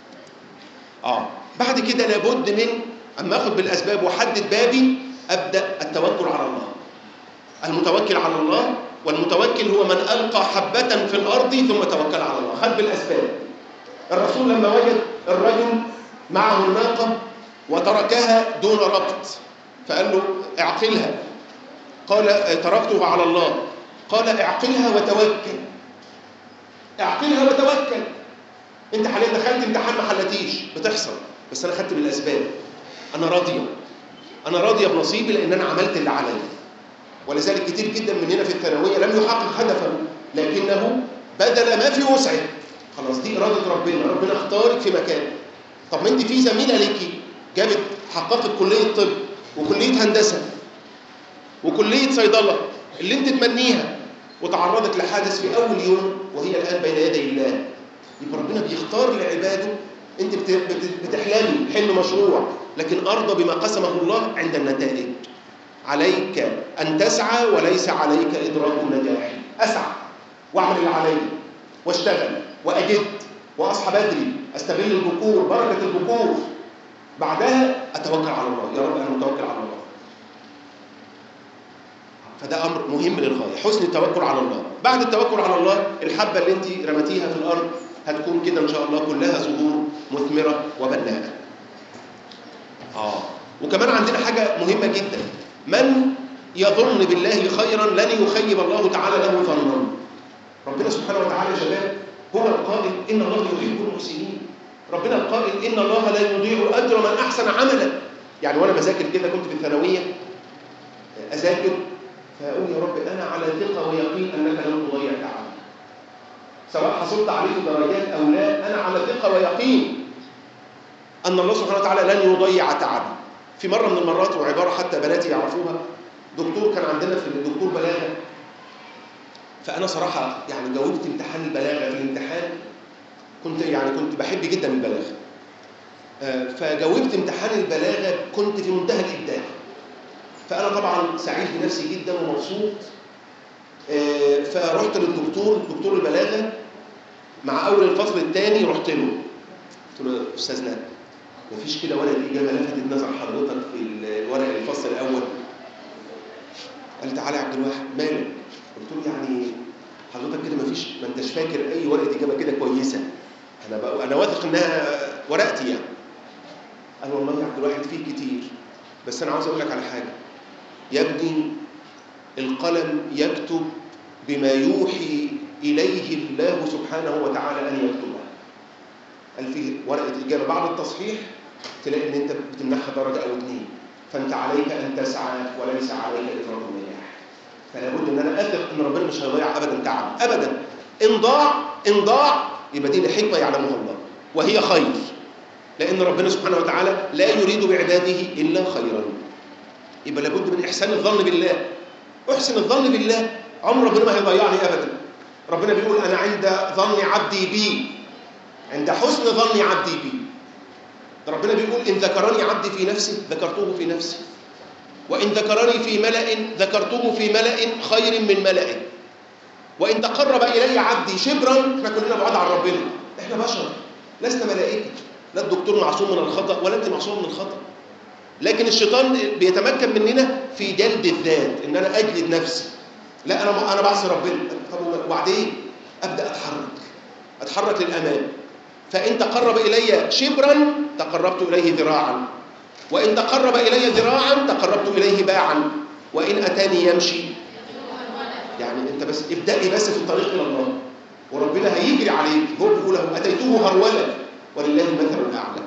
آه بعد كده لابد من اما اخد بالاسباب واحدد بابي ابدا التوكل على الله المتوكل على الله والمتوكل هو من القى حبه في الارض ثم توكل على الله خد بالاسباب الرسول لما وجد الرجل معه الناقه وتركها دون ربط فقال له اعقلها قال آه، تركته على الله قال اعقلها وتوكل اعقلها وتوكل انت حاليا دخلت امتحان ما حلتيش بتحصل بس انا خدت بالاسباب انا راضيه انا راضيه بنصيبي لان انا عملت اللي عليا ولذلك كتير جدا مننا في الثانويه لم يحقق هدفه لكنه بذل ما في وسعه خلاص دي اراده ربنا ربنا اختارك في مكان طب ما انت في زميله ليكي جابت حققت كليه طب وكليه هندسه وكليه صيدله اللي انت تمنيها وتعرضت لحادث في اول يوم وهي الان بين يدي الله يبقى ربنا بيختار لعباده انت بت- بت- بتحلمي حلم مشروع لكن ارضى بما قسمه الله عند النتائج عليك ان تسعى وليس عليك ادراك النجاح اسعى واعمل اللي علي واشتغل واجد واصحى بدري استغل البكور بركه البكور بعدها اتوكل على الله يا رب انا متوكل على الله فده امر مهم للغايه حسن التوكل على الله بعد التوكل على الله الحبه اللي انت رمتيها في الارض هتكون كده ان شاء الله كلها زهور مثمره وبناءه اه وكمان عندنا حاجه مهمه جدا من يظن بالله خيرا لن يخيب الله تعالى له ظنا ربنا سبحانه وتعالى يا شباب هو القائل ان الله يحب المحسنين ربنا القائل ان الله لا يضيع اجر من احسن عملا يعني وانا بذاكر كده كنت في الثانويه اذاكر فاقول يا رب انا على ثقه ويقين انك لن تضيع تعبي سواء حصلت عليه درجات او لا انا على ثقه ويقين ان الله سبحانه وتعالى لن يضيع تعبي في مره من المرات وعباره حتى بناتي يعرفوها دكتور كان عندنا في الدكتور بلاغه فانا صراحه يعني جاوبت امتحان البلاغه في الامتحان كنت يعني كنت بحب جدا البلاغه آه، فجاوبت امتحان البلاغه كنت في منتهى الابداع فانا طبعا سعيد بنفسي جدا ومبسوط آه، فرحت للدكتور دكتور البلاغه مع اول الفصل الثاني رحت له قلت له يا استاذنا مفيش كده ورقه اجابه لفتت نظر حضرتك في الورق الفصل الاول قال لي تعالى يا عبد الواحد مالك قلت له يعني حضرتك كده مفيش ما انتش فاكر اي ورقه اجابه كده كويسه انا بقى انا واثق انها ورقتي يعني قال والله يا عبد الواحد فيه كتير بس انا عاوز اقول لك على حاجه يا ابني القلم يكتب بما يوحي اليه الله سبحانه وتعالى ان يكتبه قال في ورقه اجابه بعد التصحيح تلاقي ان انت بتمنحها درجه او اتنين فانت عليك ان تسعى وليس عليك ادراك النجاح فلا بد ان انا اثق ان ربنا مش هيضيع ابدا تعب ابدا ان ضاع ان ضاع يبقى دي حكمه يعلمها الله وهي خير لان ربنا سبحانه وتعالى لا يريد بعباده الا خيرا يبقى لابد من احسان الظن بالله احسن الظن بالله عمر ربنا ما هيضيعني ابدا ربنا بيقول انا عند ظن عبدي بي عند حسن ظن عبدي بي ده ربنا بيقول ان ذكرني عبدي في نفسه ذكرته في نفسي وان ذكرني في ملأ ذكرته في ملأ خير من ملئه وان تقرب الي عبدي شبرا احنا كلنا بعاد عن ربنا احنا بشر لسنا ملائكه لا الدكتور معصوم من الخطا ولا انت معصوم من الخطا لكن الشيطان بيتمكن مننا في جلد الذات ان انا اجلد نفسي لا انا انا بعصي ربنا طب وبعدين ابدا اتحرك اتحرك للامام فان تقرب الي شبرا تقربت اليه ذراعا وان تقرب الي ذراعا تقربت اليه باعا وان اتاني يمشي يعني انت بس ابدأي بس في الطريق الى الله وربنا هيجري عليك هو بيقول له اتيته هرولا ولله المثل الاعلى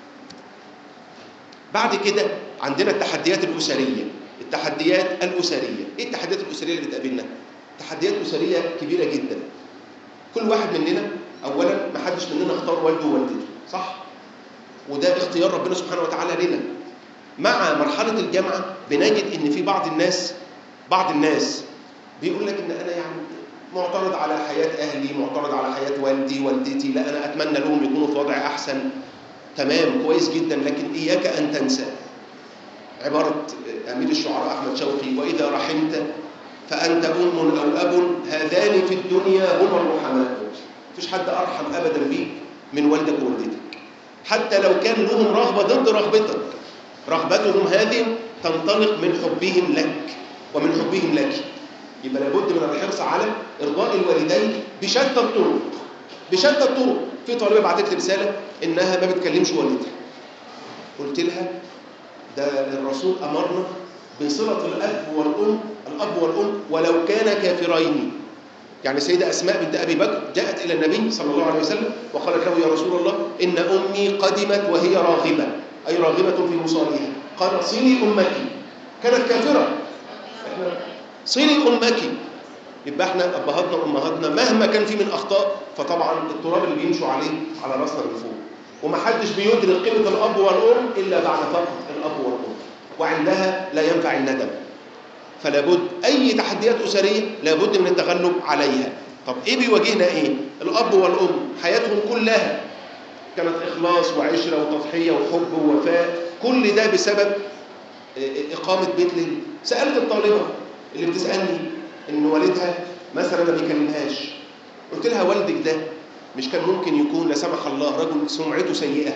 بعد كده عندنا التحديات الاسريه التحديات الاسريه ايه التحديات الاسريه اللي بتقابلنا تحديات اسريه كبيره جدا كل واحد مننا اولا ما حدش مننا اختار والده ووالدته صح وده اختيار ربنا سبحانه وتعالى لنا مع مرحله الجامعه بنجد ان في بعض الناس بعض الناس بيقول لك ان انا يعني معترض على حياه اهلي معترض على حياه والدي والدتي لا انا اتمنى لهم يكونوا في وضع احسن تمام كويس جدا لكن اياك ان تنسى عباره امير الشعراء احمد شوقي واذا رحمت فانت ام او اب هذان في الدنيا هما الرحماء مفيش حد ارحم ابدا بيك من والدك ووالدتك حتى لو كان لهم رغبه ضد رغبتك رغبتهم هذه تنطلق من حبهم لك ومن حبهم لك يبقى لابد من الحرص على ارضاء الوالدين بشتى الطرق بشتى الطرق في طالبه بعتت لي رساله انها ما بتكلمش والدها قلت لها ده الرسول امرنا بصلة الأب والأم الأب والأم ولو كان كافرين يعني السيدة أسماء بنت أبي بكر جاءت إلى النبي صلى الله عليه وسلم وقالت له يا رسول الله إن أمي قدمت وهي راغبة أي راغبة في وصالها قال صلي أمك كانت كافرة إحنا صلي أمك يبقى احنا أبهاتنا وأمهاتنا مهما كان في من أخطاء فطبعا التراب اللي بيمشوا عليه على راسنا من فوق ومحدش بيدرك قيمة الأب والأم إلا بعد فقد الأب والأم وعندها لا ينفع الندم فلا بد اي تحديات اسريه لابد من التغلب عليها طب ايه بيواجهنا ايه الاب والام حياتهم كلها كانت اخلاص وعشره وتضحيه وحب ووفاء كل ده بسبب اقامه بيت لل سالت الطالبه اللي بتسالني ان والدها مثلا ما بيكلمهاش قلت لها والدك ده مش كان ممكن يكون لا سمح الله رجل سمعته سيئه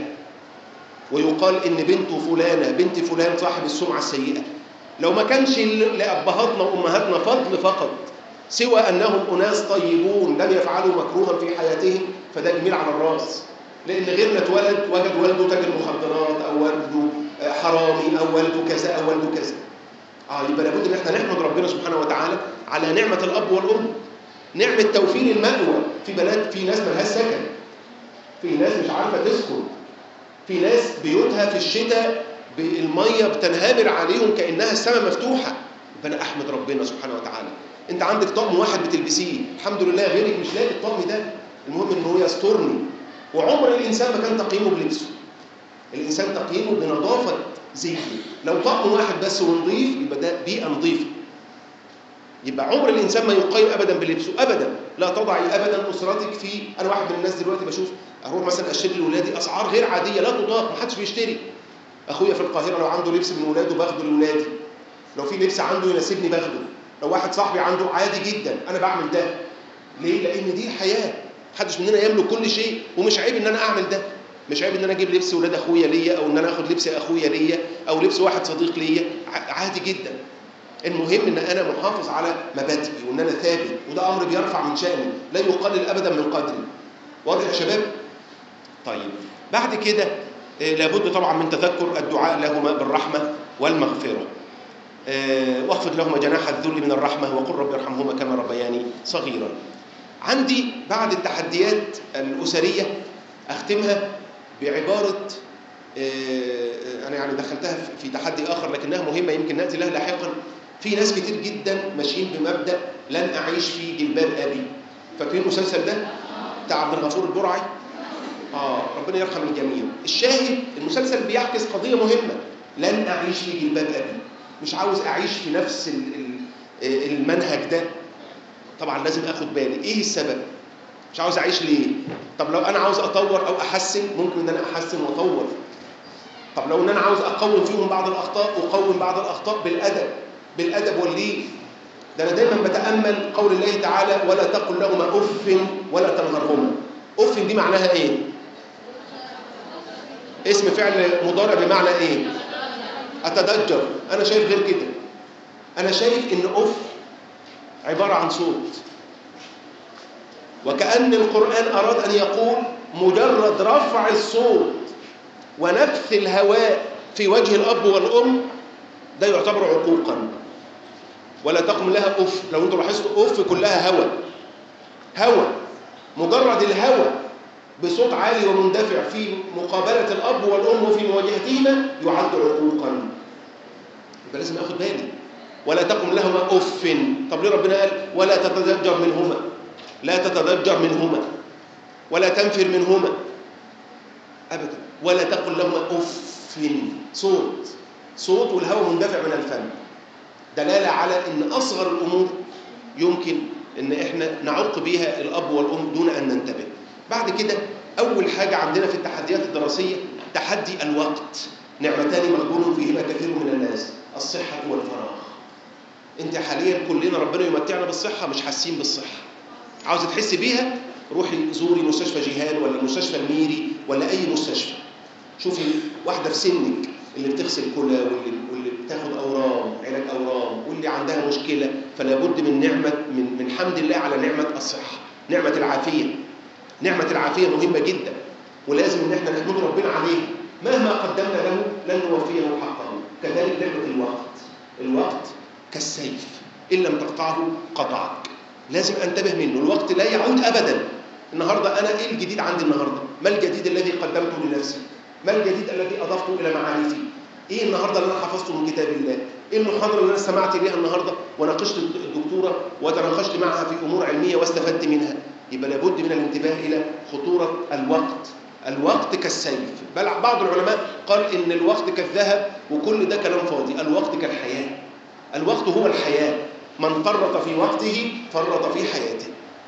ويقال ان بنته فلانه بنت فلان صاحب السمعه السيئه لو ما كانش لأبهاتنا وأمهاتنا فضل فقط سوى أنهم أناس طيبون لم يفعلوا مكروها في حياتهم فده جميل على الراس لأن غيرنا اتولد وجد والده تاجر مخدرات أو والده حرامي أو والده كذا أو والده كذا آه يبقى لابد إن احنا نحمد ربنا سبحانه وتعالى على نعمة الأب والأم نعمة توفير المأوى في بلاد في ناس ملهاش سكن في ناس مش عارفة تسكن في ناس بيوتها في الشتاء بالميه بتنهمر عليهم كانها السماء مفتوحه فانا احمد ربنا سبحانه وتعالى انت عندك طقم واحد بتلبسيه الحمد لله غيرك مش لاقي الطقم ده المهم ان هو يسترني وعمر الانسان ما كان تقييمه بلبسه الانسان تقييمه بنظافه زيه لو طقم واحد بس ونضيف يبقى ده بيئه نظيفه يبقى عمر الانسان ما يقيم ابدا بلبسه ابدا لا تضعي ابدا اسرتك في انا واحد من الناس دلوقتي بشوف اروح مثلا اشتري لاولادي اسعار غير عاديه لا تطاق ما حدش بيشتري اخويا في القاهره لو عنده لبس من ولاده باخده لاولادي لو في لبس عنده يناسبني باخده لو واحد صاحبي عنده عادي جدا انا بعمل ده ليه لان دي الحياه محدش مننا يملك كل شيء ومش عيب ان انا اعمل ده مش عيب ان انا اجيب لبس ولاد اخويا ليا او ان انا اخد لبس اخويا ليا او لبس واحد صديق ليا عادي جدا المهم ان انا محافظ على مبادئي وان انا ثابت وده امر بيرفع من شاني لا يقلل ابدا من قدري واضح يا شباب طيب بعد كده لابد طبعا من تذكر الدعاء لهما بالرحمة والمغفرة واخفض لهما جناح الذل من الرحمة وقل رب ارحمهما كما ربياني صغيرا عندي بعد التحديات الأسرية أختمها بعبارة أنا يعني دخلتها في تحدي آخر لكنها مهمة يمكن نأتي لها لاحقا في ناس كتير جدا ماشيين بمبدأ لن أعيش في جلباب أبي فاكرين المسلسل ده بتاع عبد الغفور البرعي آه ربنا يرحم الجميع الشاهد المسلسل بيعكس قضية مهمة لن أعيش في جلباب أبي مش عاوز أعيش في نفس المنهج ده طبعا لازم أخد بالي إيه السبب مش عاوز أعيش ليه طب لو أنا عاوز أطور أو أحسن ممكن إن أنا أحسن وأطور طب لو إن أنا عاوز أقوم فيهم بعض الأخطاء أقوم بعض الأخطاء بالأدب بالأدب واللين ده أنا دايما بتأمل قول الله تعالى ولا تقل لهما أف ولا تنهرهما أف دي معناها إيه اسم فعل مضارع بمعنى ايه اتدجر انا شايف غير كده انا شايف ان اف عباره عن صوت وكأن القرآن أراد أن يقول مجرد رفع الصوت ونفث الهواء في وجه الأب والأم ده يعتبر عقوقا ولا تقم لها أف لو أنتم لاحظتوا أف كلها هوى هوى مجرد الهوى بصوت عالي ومندفع في مقابلة الأب والأم في مواجهتهما يعد عقوقا يبقى لازم أخد بالي ولا تقم لهما أف طب ليه ربنا قال ولا تتضجر منهما لا تتضجر منهما ولا تنفر منهما أبدا ولا تقل لهما أف صوت صوت والهواء مندفع من الفم دلالة على أن أصغر الأمور يمكن أن إحنا نعوق بها الأب والأم دون أن ننتبه بعد كده أول حاجة عندنا في التحديات الدراسية تحدي الوقت نعمتان مغبون فيهما كثير من الناس الصحة والفراغ انت حاليا كلنا ربنا يمتعنا بالصحة مش حاسين بالصحة عاوزة تحس بيها روحي زوري مستشفى جيهان ولا مستشفى الميري ولا أي مستشفى شوفي واحدة في سنك اللي بتغسل كلى واللي, واللي بتاخد أورام علاج أورام واللي عندها مشكلة فلا بد من نعمة من, من حمد الله على نعمة الصحة نعمة العافية نعمة العافية مهمة جدا ولازم ان احنا نحمد ربنا عليها مهما قدمنا له لن نوفيه حقه كذلك نعمة الوقت الوقت كالسيف ان لم تقطعه قطعك لازم انتبه منه الوقت لا يعود ابدا النهارده انا ايه الجديد عندي النهارده ما الجديد الذي قدمته لنفسي ما الجديد الذي اضفته الى معارفي ايه النهارده اللي انا حفظته من كتاب الله ايه المحاضره اللي انا استمعت ليها النهارده وناقشت الدكتوره وتناقشت معها في امور علميه واستفدت منها يبقى لابد من الانتباه الى خطوره الوقت الوقت كالسيف بل بعض العلماء قال ان الوقت كالذهب وكل ده كلام فاضي الوقت كالحياه الوقت هو الحياه من فرط في وقته فرط في حياته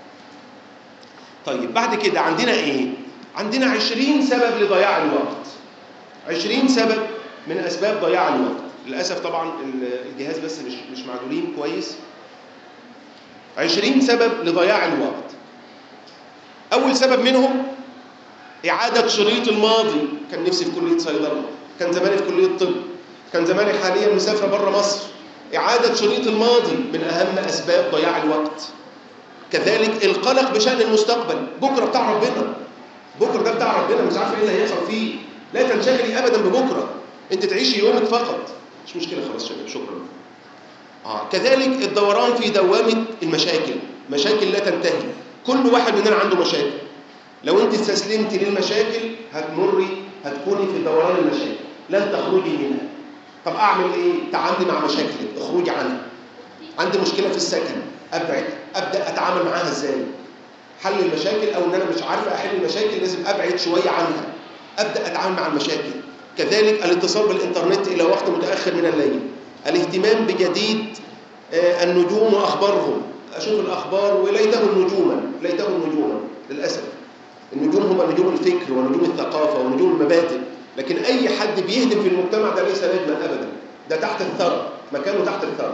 طيب بعد كده عندنا ايه عندنا عشرين سبب لضياع الوقت عشرين سبب من اسباب ضياع الوقت للاسف طبعا الجهاز بس مش مش معدولين كويس عشرين سبب لضياع الوقت اول سبب منهم اعاده شريط الماضي كان نفسي في كليه صيدله كان زماني في كليه طب كان زماني حاليا مسافره بره مصر اعاده شريط الماضي من اهم اسباب ضياع الوقت كذلك القلق بشان المستقبل بكره بتاع ربنا بكره ده بتاع ربنا مش عارف ايه اللي هيحصل فيه لا تنشغلي ابدا ببكره انت تعيشي يومك فقط مش مشكله خلاص شباب شكرا اه كذلك الدوران في دوامه المشاكل مشاكل لا تنتهي كل واحد مننا عنده مشاكل لو انت استسلمت للمشاكل هتمري هتكوني في دوران المشاكل لن تخرجي منها طب اعمل ايه تعاملي مع مشاكلك اخرجي عنها عندي مشكله في السكن ابعد ابدا اتعامل معاها ازاي حل المشاكل او ان انا مش عارفه احل المشاكل لازم ابعد شويه عنها ابدا اتعامل مع المشاكل كذلك الاتصال بالانترنت الى وقت متاخر من الليل الاهتمام بجديد آه، النجوم واخبارهم اشوف الاخبار وليته النجوما ليته النجوما للاسف النجوم هم نجوم الفكر ونجوم الثقافه ونجوم المبادئ لكن اي حد بيهدم في المجتمع ده ليس نجما ابدا ده تحت الثرى مكانه تحت الثرى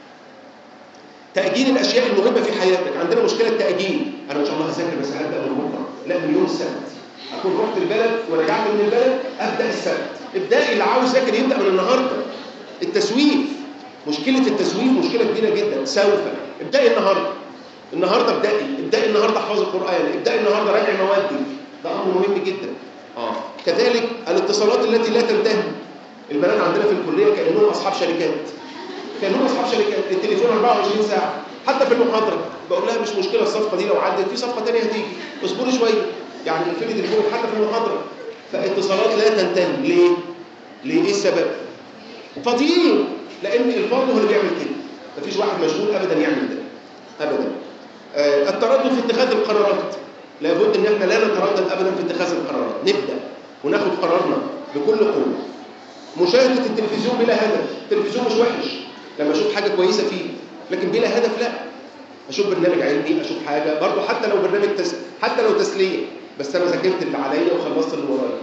تأجيل الأشياء المهمة في حياتك عندنا مشكلة تأجيل أنا إن شاء الله هذاكر بس هبدأ من بكرة لا من يوم السبت أكون رحت البلد ورجعت من البلد أبدأ السبت ابدأي اللي عاوز يذاكر يبدأ من النهاردة التسويف مشكلة التسويف مشكلة كبيرة جدا سوف ابدأي النهاردة النهاردة ابدأي ابدأي النهاردة احفظي القرآن ابدأي النهاردة راجعي موادي ده أمر مهم جدا آه كذلك الاتصالات التي لا تنتهي البنات عندنا في الكلية كأنهم أصحاب شركات كانوا اصحاب شركات التليفون 24 ساعه حتى في المحاضره بقول لها مش مشكله الصفقه دي لو عدت في صفقه ثانيه هتيجي اصبري شويه يعني اقفلي تليفونك حتى في المحاضره فاتصالات لا تنتهي ليه؟ ليه ايه السبب؟ فاضيين لان الفاضي هو اللي بيعمل كده مفيش واحد مشغول ابدا يعمل ده ابدا آه التردد في اتخاذ القرارات لابد ان احنا لا نتردد ابدا في اتخاذ القرارات نبدا وناخد قرارنا بكل قوه مشاهده التلفزيون بلا هدف التلفزيون مش وحش لما اشوف حاجه كويسه فيه لكن بلا هدف لا اشوف برنامج علمي اشوف حاجه برضه حتى لو برنامج تس... حتى لو تسليه بس انا ذاكرت اللي عليا وخلصت اللي ورايا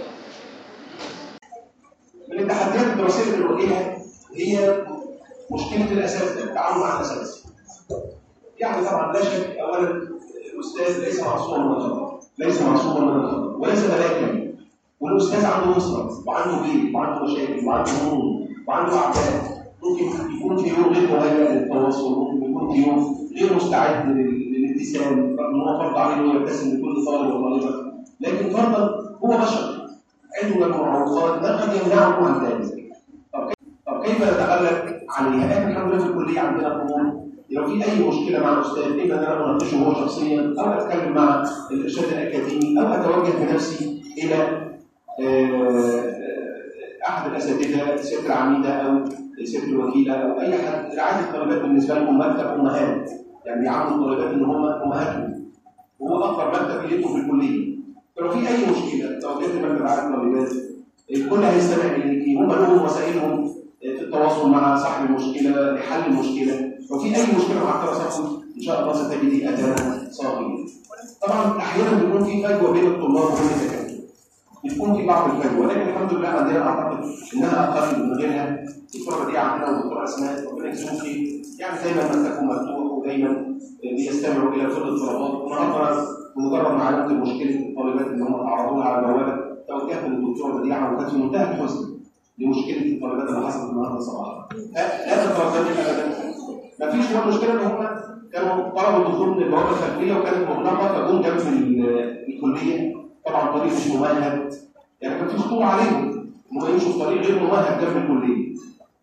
من التحديات الدراسيه اللي بنواجهها هي مشكله الاساتذه التعامل مع الاساتذه يعني طبعا لا شك اولا الاستاذ ليس معصوما من الخطا ليس معصوما من الخطا وليس ملاكا والاستاذ عنده اسره وعنده بيت وعنده مشاكل وعنده هموم وعنده اعداد ممكن يكون في يوم غير مهيئ للتواصل ممكن يكون في يوم غير مستعد لل- للابتسام رغم ان هو فرض عليه انه يبتسم لكل طالب وطالبه لكن فرضا هو بشر عنده معوقات ما قد يمنعه عن ذلك طب كيف- طب كيف نتغلب عليها؟ احنا الحمد لله في الكليه عندنا قبول لو في اي مشكله مع الاستاذ اما ان انا اناقشه هو شخصيا او اتكلم مع الارشاد الاكاديمي او اتوجه بنفسي الى آه، احد الاساتذه سياده العميده او سياده الوكيله او اي حد رعايه الطالبات بالنسبه لهم مكتب امهات يعني بيعاملوا الطالبات ان هم امهاتهم وهو اكبر مكتب ليته في الكليه فلو في اي مشكله توجهت مكتب رعايه الطالبات الكل هيستمع اليكي هم لهم وسائلهم في التواصل مع صاحب المشكله لحل المشكله لو في اي مشكله مع التواصل ان شاء الله ستجدي اداه صاغيه طبعا احيانا بيكون في فجوه بين الطلاب وبين الدكاتره بتكون في بعض الفجوه لكن الحمد لله عندنا اعتقد انها اقل من غيرها الدكتوره بديعه عندنا والدكتوره اسماء ربنا يجزيهم خير يعني دايما مكتبهم مفتوح ودايما بيستمعوا الى كل الطلبات النهارده بمجرد ما علمت مشكله الطالبات اللي هم تعرضوا لها على البوابه توجهت للدكتوره بديعه وكانت في منتهى الحزن لمشكله الطالبات اللي حصلت النهارده صباحا لا لا تترددي ابدا مفيش هو المشكله ان هم كانوا طلبوا الدخول من البوابه الخلفيه وكانت مغلقه فجم جنب ال- الكليه طبعا طريق مش ممهد يعني كان في خطوره عليهم ان هم يمشوا في طريق غير ممهد جنب الكليه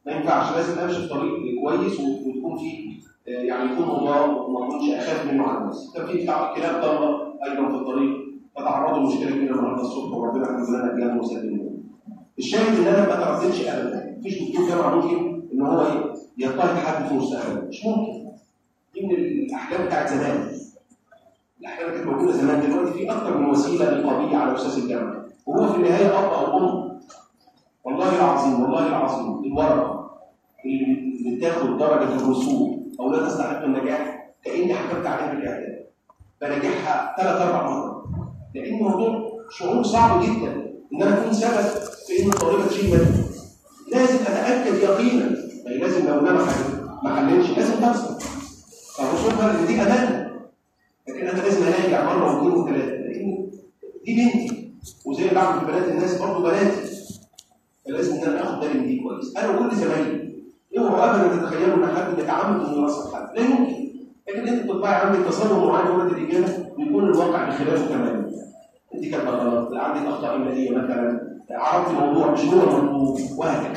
ما ينفعش لازم امشي في طريق كويس و- وتكون فيه آه، يعني يكون مضاد وما اكونش اخاف منه على الناس كان في بتاع كلاب ضاله ايضا في الطريق فتعرضوا لمشكله كبيره النهارده الصبح وربنا الحمد لله نجاهم وسلمهم الشاهد ان انا ما ترددش ابدا مفيش دكتور جامعه ممكن ان هو إيه؟ يضطهد حد في مستقبله مش ممكن دي من الاحلام بتاعت زمان الاحلام كانت موجوده زمان دلوقتي في اكثر من وسيله للقضيه على استاذ الجامعه وهو في النهايه اب او ام والله العظيم والله العظيم الورقه اللي اللي بتاخد درجه الرسوب او لا تستحق النجاح كاني حكمت عليها بالاعدام بنجحها ثلاث اربع مرات لان الموضوع شعور صعب جدا ان انا اكون سبب في ان الطالبه تشيل ماده لازم اتاكد يقينا يعني لازم لو انا ما حل- ما حللش لازم تحصل فالرسوب ان دي امانه لكن انا لازم اراجع مره واثنين وثلاثه لان دي بنتي وزي ما بعمل في بنات الناس برضه بناتي فلازم ان انا اخد بالي من دي كويس انا وكل زمايلي اوعوا ابدا تتخيلوا ان حد بيتعمد انه ينصب حد لا يمكن لكن انت بتطبعي عندك تصور معين ولد الاجابه ويكون الواقع بخلافه تماما انت كاتبه غلط عندك اخطاء ايمانيه مثلا عرضت موضوع مش هو المطلوب وهكذا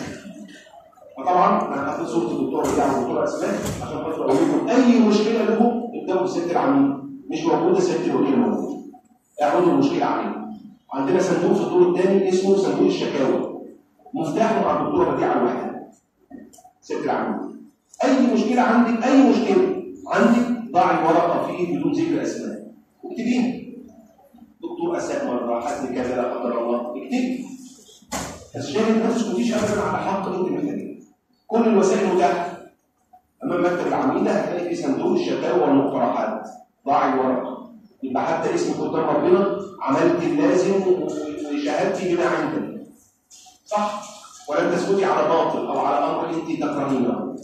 فطبعا انا حطيت صوره الدكتور بتاع الدكتور اسماء عشان خاطر اقول لكم اي مشكله لهم ابداوا بست العميد مش موجوده ست الوكيل موجود اعرضوا المشكله عليه عندنا صندوق في الدور الثاني اسمه صندوق الشكاوى مفتاحه مع الدكتوره بديعه الوحده ست العميد اي مشكله عندك اي مشكله عندك ضعي ورقه فيه بدون ذكر اسماء اكتبيها دكتور اساء مره حد كذا لا قدر الله اكتبي الشاهد ما تسكتيش ابدا على حق انت محتاجاه كل الوسائل متاحه امام مكتب العميده هتلاقي في صندوق الشكاوى والمقترحات ضعي ورقه يبقى حتى اسمك قدام ربنا عملت اللازم وشهادتي بما عندك صح ولم تسكتي على باطل او على امر انت تكرهينه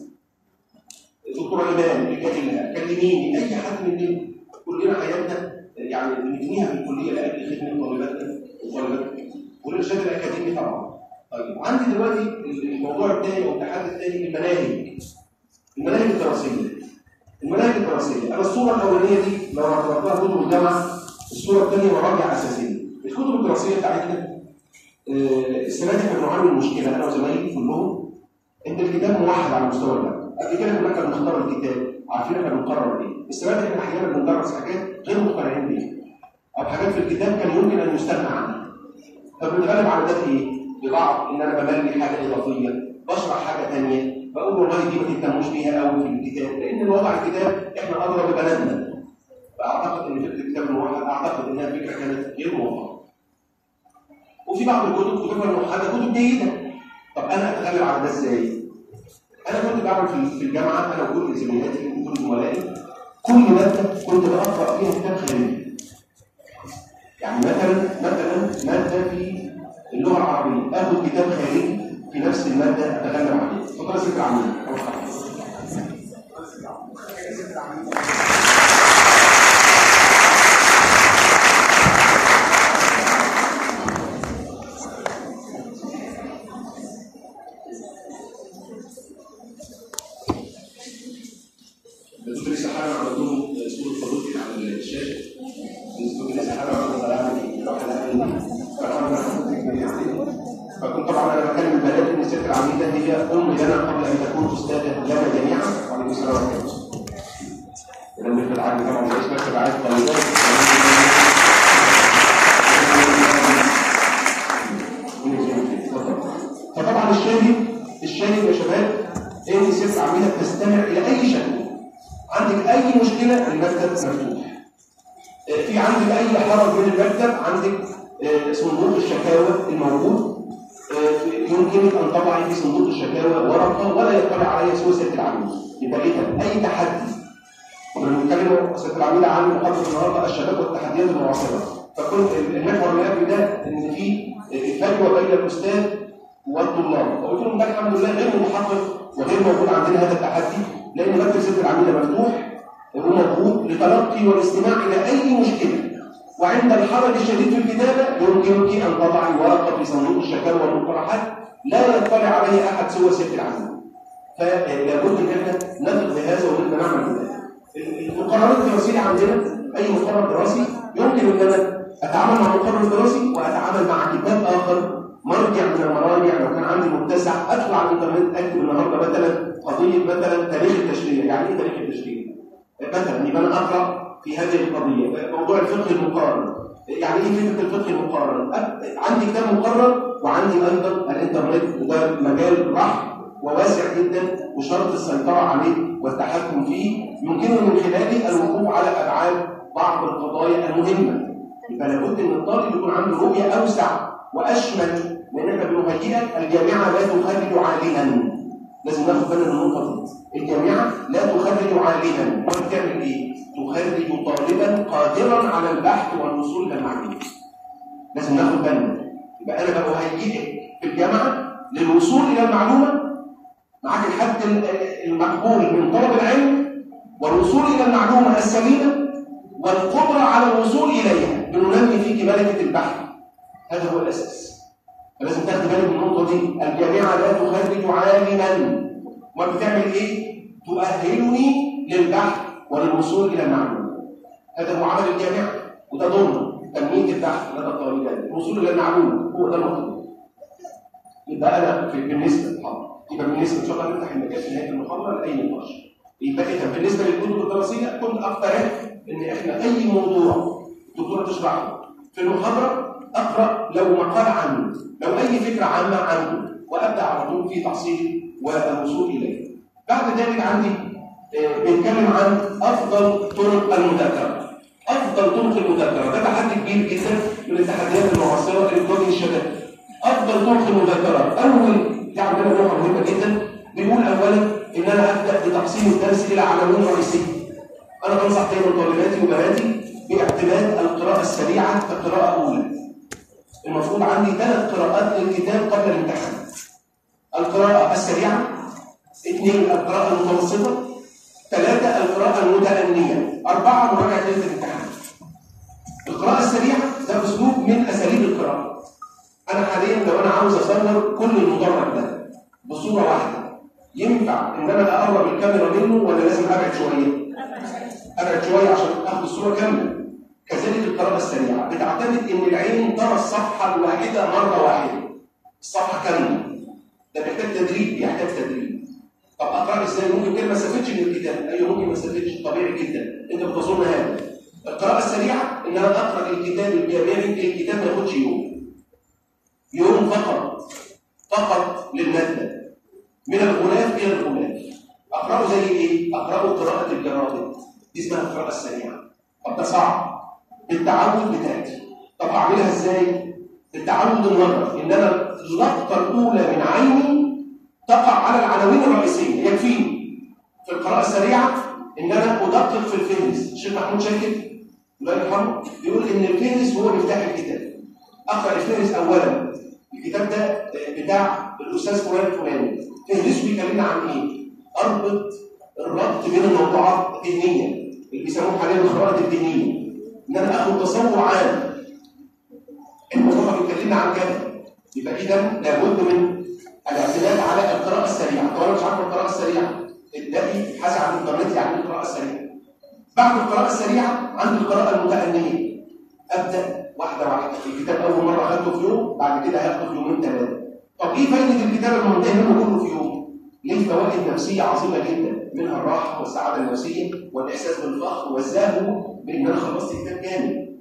دكتور ايمان الكلمه كلميني اي حد من دول كلنا حياتنا يعني بنبنيها في الكليه لاجل خدمه طالباتنا وطالباتنا والارشاد الاكاديمي طبعا طيب عندي دلوقتي الموضوع الثاني او التحدي الثاني المناهج المناهج الدراسيه المناهج الدراسيه انا الصوره الاولانيه دي لو اعتبرتها كتب الجامعه الصوره الثانيه مراجع اساسيه الكتب الدراسيه بتاعتنا آه، السنه دي احنا بنعاني من مشكله انا وزمايلي كلهم ان الكتاب موحد على مستوى الجامعه قبل كده كنا احنا بنختار الكتاب عارفين احنا بنقرر ايه السنه دي احنا احيانا بندرس حاجات غير مقتنعين بيها او حاجات في الكتاب كان يمكن ان يستغنى عنها فبنتغلب على ده في ايه؟ ببعض ان انا بملي حاجه اضافيه بشرح حاجه ثانيه بقول والله دي ما تهتموش بيها قوي في الكتاب لان الوضع الكتاب احنا ادرى ببلدنا فاعتقد ان فكره الكتاب الموحد اعتقد انها فكره كانت غير موفقه وفي بعض الكتب كتبها الموحده كتب جيده طب انا اتغلب على ده ازاي؟ انا كنت بعمل في في الجامعه انا وكل زميلاتي وكل زملائي كل ماده كنت بقرا فيها كتاب خارجي يعني مثلا مثلا ماده في اللغه العربيه اخد كتاب خارجي في نفس الماده اتغلب عليه فقط ذكر عميل او خلاص الدكتور لسه حالا عمل لهم صوره فضلتي على الشاشه الدكتور لسه حالا عمل يعني فكنت طبعا انا بكلم البنات ان الست العميده هي ام لنا قبل ان تكون استاذه لنا جميعا وعليكم السلام ورحمه الله. اذا مثل العالم طبعا رئيس مكتب عائله الطالبات فطبعا الشاهد الشاهد يا شباب ان الست العميده تستمع الى اي شكوى عندك اي مشكله المكتب مفتوح آه، في عندك اي حرج من المكتب عندك آه، صندوق الشكاوى الموجود آه، يمكنك ان تضعي في صندوق الشكاوى ورقه ولا يطلع عليها سوى سياده العميد يبقى اذا اي تحدي كنا بنتكلم سياده العميد عن محاضره النهارده الشباب والتحديات المعاصره فكنت المحور اللي قبل ده ان في فجوه بين الاستاذ والطلاب فقلت لهم ده الحمد لله غير محقق وغير موجود عندنا هذا التحدي لان مكتب سياده العميد مفتوح وموجود لتلقي والاستماع الى اي مشكله وعند الحرج الشديد في الكتابه يمكنك ان تضعي ورقه في صندوق الشكاوى والمقترحات لا يطلع عليه احد سوى سياده العميد فلابد ان احنا نثق بهذا ونبدا نعمل بذلك المقررات الدراسيه عندنا اي مقرر دراسي يمكن ان انا اتعامل مع المقرر الدراسي واتعامل مع كتاب اخر مرجع من المراجع لو كان عندي متسع ادخل على الانترنت اكتب النهارده مثلا قضيه مثلا تاريخ التشريع يعني ايه تاريخ التشريع؟ مثلا يبقى انا اقرا في هذه القضيه موضوع الفقه المقارن يعني ايه فكره الفقه المقارن؟ أب- عندي كتاب مقرر وعندي ايضا الانترنت وده مجال رحب وواسع جدا وشرط السيطره عليه والتحكم فيه يمكنني من خلاله الوقوف على ابعاد بعض القضايا المهمه يبقى لابد ان الطالب يكون عنده رؤيه اوسع واشمل لان احنا بنهيئك الجامعه لا تخرج عالما لازم ناخد بالنا من النقطه دي الجامعه لا تخرج عالما امال بتعمل ايه؟ تخرج طالبا قادرا على البحث والوصول الى المعلومه لازم ناخد بالنا يبقى انا بهيئك في الجامعه للوصول الى المعلومه معاك الحد ال- المقبول من طلب العلم والوصول الى المعلومه السليمه والقدره على الوصول اليها بننمي فيك ملكه البحث هذا هو الاساس فلازم تاخد بالك من النقطه دي الجامعه لا تخرج عالما امال بتعمل ايه تؤهلني للبحث وللوصول الى المعلومه هذا هو عمل الجامعه وده ضمن تنميه البحث لدى الطالبات الوصول الى المعلومه هو ده المطلوب يبقى انا في بالنسبه للحاضر يبقى بالنسبه ان شاء الله نفتح المجال في نهايه المحاضره لاي نقاش يبقى اذا بالنسبه للكتب الدراسيه كنت اقترح ان احنا اي موضوع الدكتوره تشرحه في المحاضره اقرا لو مقال عنه لو اي فكره عامه عنه وابدا على طول في تحصيل والوصول اليه بعد ذلك عندي آه، بيتكلم عن افضل طرق المذاكره افضل طرق المذاكره ده تحدي كبير جدا من التحديات المعاصره اللي بتواجه الشباب افضل طرق المذاكره اول دي عندنا نقطه مهمه جدا بيقول اولا ان انا ابدا بتقسيم الدرس الى عناوين رئيسيه انا بنصح دايما طالباتي وبناتي باعتماد القراءه السريعه كقراءه اولى المفروض عندي ثلاث قراءات للكتاب قبل الامتحان القراءه السريعه اثنين القراءه المتوسطه ثلاثه القراءه المتأنية أربعة مراجعة ليلة الامتحان القراءة السريعة ده أسلوب من أساليب القراءة أنا حاليا لو أنا عاوز أصور كل المدرج ده بصورة واحدة ينفع إن أنا أقرب الكاميرا منه ولا لازم أبعد شوية؟ أبعد شوية عشان آخد الصورة كاملة كذلك القراءة السريعة بتعتمد إن العين ترى الصفحة الواحدة مرة واحدة الصفحة كاملة ده بيحتاج تدريب بيحتاج تدريب طب اقرا ازاي ممكن كده ما استفدش من الكتاب ايوه ممكن ما استفدش طبيعي جدا انت بتظن هذا القراءه السريعه ان انا اقرا الكتاب الجامعي الكتاب ما ياخدش يوم يوم فقط فقط للماده من الغلاف الى الغلاف اقراه زي ايه اقراه قراءه الجرائد دي اسمها القراءه السريعه طب ده صعب بالتعود بتاتي طب اعملها ازاي بالتعود النظر ان انا اللقطه الاولى من عيني تقع على العناوين الرئيسيه يكفيني في القراءه السريعه ان انا ادقق في الفهرس الشيخ محمود شاكر الله يرحمه بيقول ان الفهرس هو مفتاح الكتاب اقرا الفهرس اولا الكتاب ده بتاع الاستاذ فلان الفلاني فهرسه بيكلمنا عن ايه؟ اربط الربط بين الموضوعات الذهنيه اللي بيسموه حاليا القراءه الذهنيه ان انا اخد تصور عام الموضوع بيكلمنا عن كذا يبقى اذا لابد من الاعتماد على القراءة السريعة، طب أنا مش عارف القراءة السريعة، ابدأي ابحثي عن الإنترنت يعني إيه القراءة السريعة. بعد القراءة السريعة عندي القراءة المتأنية. أبدأ واحدة واحدة، الكتاب أول مرة أخدته في يوم، بعد كده هاخده في يومين ثلاثة. طب إيه فايدة الكتاب المنتهي منه كله في يوم؟ ليه فوائد نفسية عظيمة جدا، منها الراحة والسعادة النفسية والإحساس بالفخر والزهو بإن أنا خلصت كتاب كامل.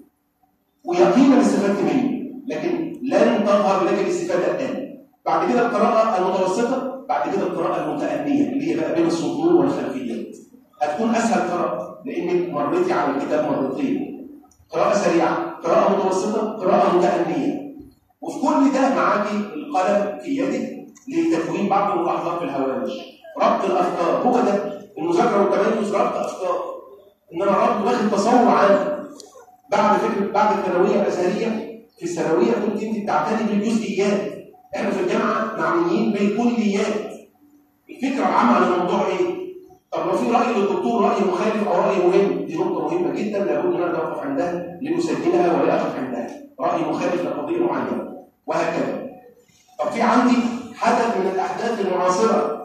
ويقينا استفدت منه، لكن لن تظهر لك الاستفادة الآن. بعد كده القراءة المتوسطة بعد كده القراءة المتأنية اللي هي بقى بين السطور والخلفيات هتكون أسهل قراءة لأنك مريتي على الكتاب مرتين قراءة سريعة قراءة متوسطة قراءة متأنية وفي كل ده معاكي القلم في يدك لتكوين بعض الملاحظات في الهوامش ربط الأفكار هو ده المذاكرة والتميز ربط أفكار إن أنا ربط واخد تصور عام بعد فكرة بعد الثانوية الأزهرية في الثانوية كنت أنت بتعتني بالجزئيات احنا في الجامعه معنيين بالكليات الفكره العامه عن الموضوع ايه طب لو في راي للدكتور راي مخالف او راي مهم دي نقطه مهمه جدا لابد ان انا نقف عندها لنسجلها ولا اقف عندها راي مخالف لقضيه معينه وهكذا طب في عندي حدث من الاحداث المعاصره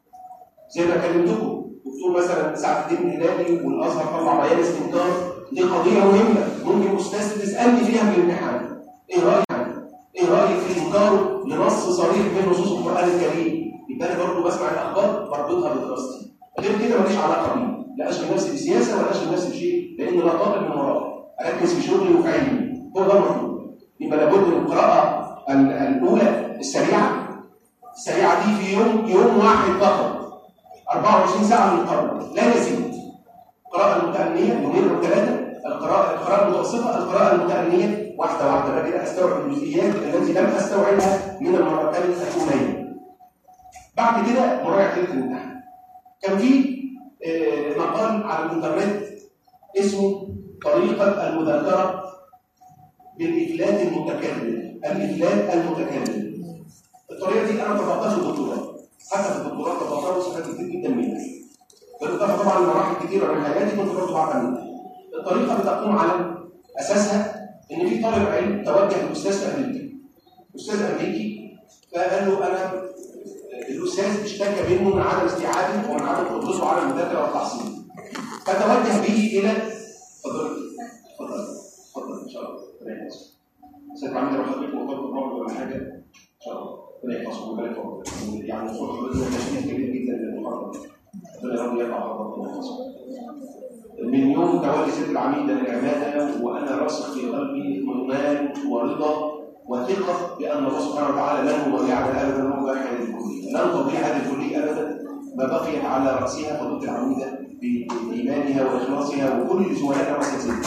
زي ما كلمتكم دكتور مثلا سعد الدين الهلالي والازهر طلع بيان استنكار دي قضيه مهمه ممكن استاذ تسالني فيها في الامتحان ايه رايك ايه ايه رايك في انكاره لنص صريح من نصوص القران الكريم يبقى انا برضه بسمع الاخبار بربطها بدراستي غير كده ماليش علاقه بيه لا اشغل نفسي بسياسه ولا اشغل نفسي بشيء لان لا طالب من وراه اركز في شغلي وفي علمي هو ده المطلوب يبقى لابد من القراءه ال- الاولى السريعه السريعه دي في يوم يوم واحد فقط 24 ساعه من القرن لا يزيد القراءه المتأنية يومين او ثلاثه القراءه القراءه المتوسطه القراءه المتأنية واحده واحده بقى كده استوعب الجزئيات التي لم استوعبها من المرتين الاولين بعد كده مراجعه ليله الامتحان كان في آه، مقال على الانترنت اسمه طريقه المذاكره بالافلات المتكرر الافلات المتكرر الطريقه دي انا طبقتها في الدكتوراه حتى في الدكتوراه طبقتها وسمعت كتير جدا منها بالاضافه طبعا لمراحل كثيره من حياتي كنت برضه بعمل منها الطريقه بتقوم على اساسها ان في طالب علم توجه لاستاذ في امريكا استاذ امريكي فقال له انا الاستاذ اشتكى منه من عدم استيعابه ومن عدم قدرته على المذاكره والتحصيل فتوجه به الى اتفضل اتفضل اتفضل ان شاء الله ربنا يحفظك استاذ عمي لو حضرتك مرتبط بمرض ولا حاجه ان شاء الله ربنا يحفظك ويبارك فيك يعني صوت حضرتك تشكيل كبير جدا للمحاضره ربنا يا رب يرفع حضرتك ويحفظك من يوم تولي سيد العميد للعباده وانا راسخ في قلبي اطمئنان ورضا وثقه بان الله سبحانه وتعالى لن يضيعنا ابدا من ضيع هذه الكليه، لن تضيع هذه الكليه ابدا ما بقيت على راسها فضيله العميده بايمانها واخلاصها وكل سوالها وكثيرها.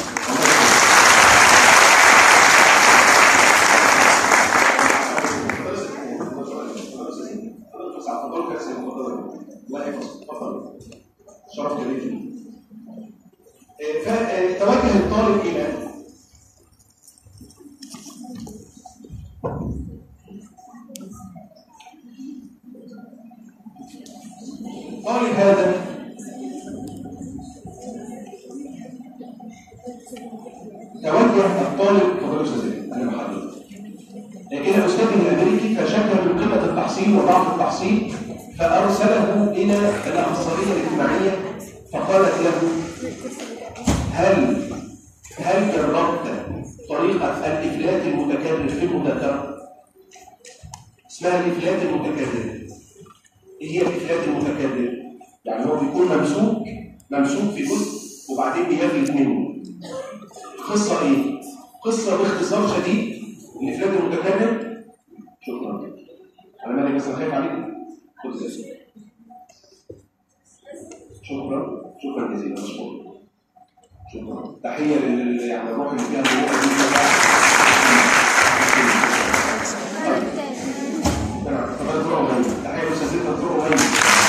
شرف جميل جدا. فتوجه الطالب الى الطالب هذا توجه الطالب فضل استاذ انا محدد لكن الاستاذ الامريكي فشكى من قله التحصيل وضعف التحصيل فارسله الى الاخصائيه الاجتماعيه فقالت له هل هل جربت طريقه الافلات المتكرر في المذاكره؟ اسمها الافلات المتكرر ايه هي الافلات المتكرر؟ يعني هو بيكون ممسوك ممسوك في جزء وبعدين بيفلت منه القصه ايه؟ قصه باختصار شديد الافلات المتكرر شكرا انا مالي بس أنا خايف عليكم خد الاسم شكرا شكرا جزيلا مشكور شكرا تحيه لل يعني الروح اللي فيها الروح دي طيب طب دكتور أمين تحيه لاستاذتنا دكتور أمين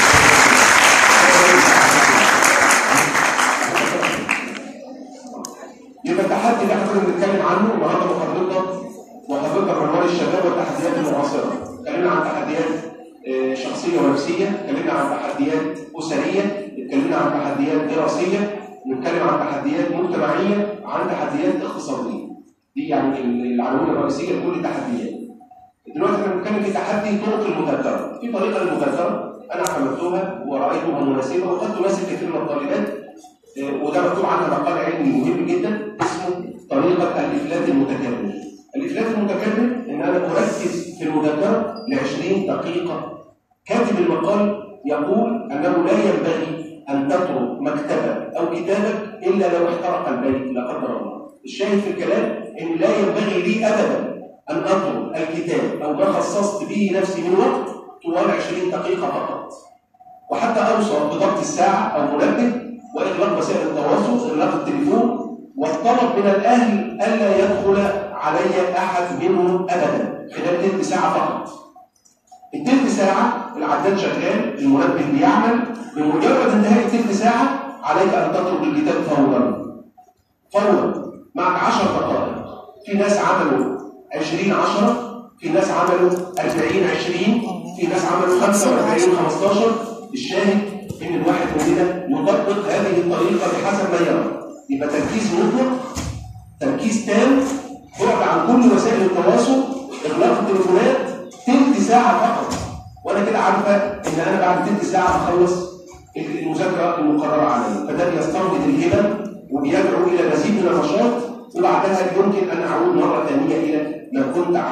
يبقى التحدي اللي احنا كنا بنتكلم عنه النهارده محاضرتنا محاضرتنا عنوان الشباب والتحديات المعاصره اتكلمنا عن تحديات آه، شخصيه ونفسيه اتكلمنا عن تحديات اسريه اتكلمنا عن تحديات دراسيه نتكلم عن تحديات مجتمعيه عن تحديات اقتصاديه دي يعني العناوين الرئيسيه لكل التحديات دلوقتي احنا بنتكلم في تحدي طرق المذاكره في طريقه للمذاكره انا حملتها ورايتها مناسبه وقد تناسب كثير من الطالبات آه، وده مكتوب عنها مقال علمي مهم جدا اسمه طريقه الافلات المتكرر الافلات المتكرر ان انا اركز في المذاكره ل 20 دقيقه كاتب المقال يقول انه لا ينبغي ان تترك مكتبه او كتابك الا لو احترق البيت لا قدر الله الشاهد في الكلام ان لا ينبغي لي ابدا ان اترك الكتاب او ما خصصت به نفسي من وقت طوال 20 دقيقه فقط وحتى اوصل بضبط الساعه او منبه واغلاق وسائل التواصل اغلاق التليفون والطلب من الاهل الا يدخل علي احد منهم ابدا خلال تلت ساعه فقط التلت ساعه العداد شغال المنبه بيعمل بمجرد انتهاء التلت ساعه عليك ان تترك الكتاب فورا فورا معك 10 دقائق في ناس عملوا 20 10 في ناس عملوا 40 20 في ناس عملوا 45 15 الشاهد ان الواحد مننا يطبق هذه الطريقه بحسب ما يرى يبقى تركيز مطلق تركيز تام بعد عن كل وسائل التواصل اغلاق التليفونات تلت ساعه فقط وانا كده عارفه ان انا بعد تلت ساعه هخلص المذاكره المقرره علي فده بيستنبط الهبه وبيدعو الى مزيد من النشاط وبعدها يمكن ان اعود مره ثانيه الى ما كنت عليه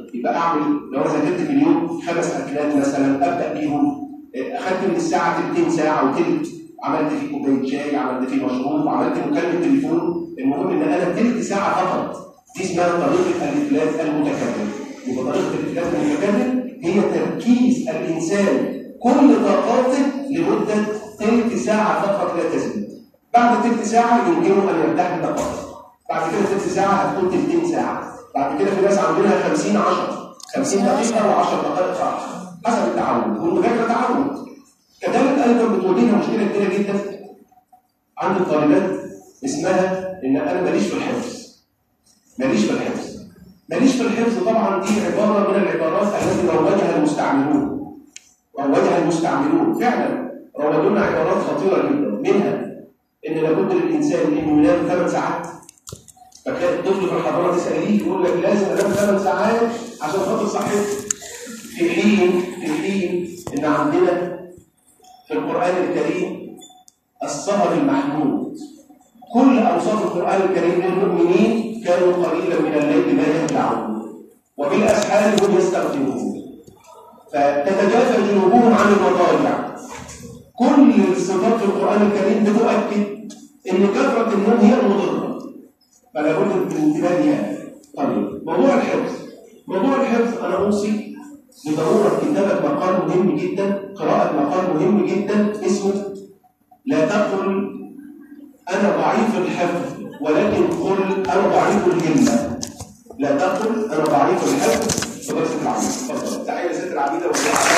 يبقى اعمل لو انا ذاكرت في اليوم خمس اكلات مثلا ابدا بيهم آه، اخدت من الساعه تلتين ساعه وتلت عملت فيه كوبايه شاي عملت فيه مشروب عملت مكالمه تليفون المهم ان انا تلت ساعه فقط دي اسمها طريقه الافلاس المتكرر يبقى طريقه الافلاس المتكرر هي تركيز الانسان كل طاقاته لمده تلت ساعه فقط لا تزيد بعد تلت ساعه يمكنه ان يرتاح من طاقته بعد كده تلت ساعه هتكون تلتين ساعه بعد كده في ناس عندنا 50 10 50 دقيقه و10 دقائق راحه حسب التعود والمذاكره تعود كذلك ايضا بتواجهنا مشكله كبيره جدا عند الطالبات اسمها ان انا ماليش في الحفظ ماليش في الحفظ ماليش في الحفظ طبعا دي عباره من العبارات التي روجها المستعملون روجها المستعملون فعلا روجوا لنا عبارات خطيره جدا منها ان لابد للانسان انه ينام ثمان ساعات فتلاقي الطفل في الحضانه تساليه يقول لك لازم انام ثمان ساعات عشان خاطر صحتي في حين في حين ان عندنا في القران الكريم السهر المحمود كل اوصاف القران الكريم للمؤمنين كانوا قليلا من الليل ما يهجعون وبالاسحار هم يستغفرون فتتجافى جنوبهم عن المضاجع كل الصفات في القران الكريم بتؤكد ان كثره النوم هي المضره فلا بد من الانتباه لها طيب موضوع الحفظ موضوع الحفظ انا اوصي بضروره كتابه مقال مهم جدا قراءه مقال مهم جدا اسمه لا تقل انا ضعيف الحفظ ولكن قل انا ضعيف الهمه لا تقل انا ضعيف الحفظ فبس العبيد اتفضل تحيه لست العبيده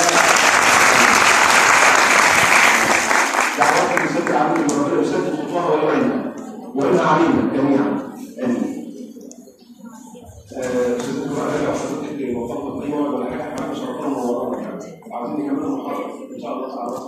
دعوات لست العبيده من ربنا يسدد خطوها ويعينها وإنها علينا جميعا آمين. أستاذ الدكتور لو حضرتك موظفة قيمة ولا حاجة احنا شرفنا ورانا يعني عاوزين نكمل المحاضرة إن شاء الله تعالى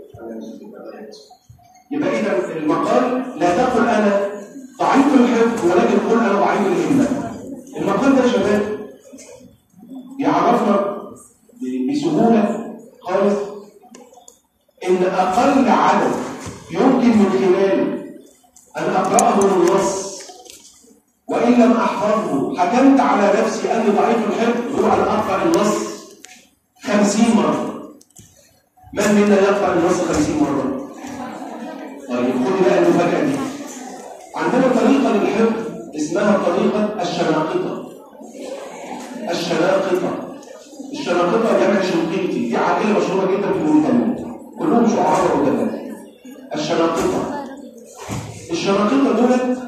يبقى إذا المقال لا تقل أنا ضعيف الحفظ ولكن قل أنا ضعيف الهمة. المقال ده يا شباب يعرفنا بسهولة خالص إن أقل عدد يمكن من خلاله أن أقرأه من النص وإن لم أحفظه حكمت على نفسي أني ضعيف الحفظ هو أن أقرأ النص خمسين مرة من منا يقرأ النص خمسين مرة؟ طيب خذ بقى المفاجأة دي عندنا طريقة للحفظ اسمها طريقة الشناقطة الشناقطة الشناقطة جمع شنقيطي دي عائلة مشهورة جدا في موريتانيا كلهم شعراء وأدباء الشناقطة الشناقطة دولت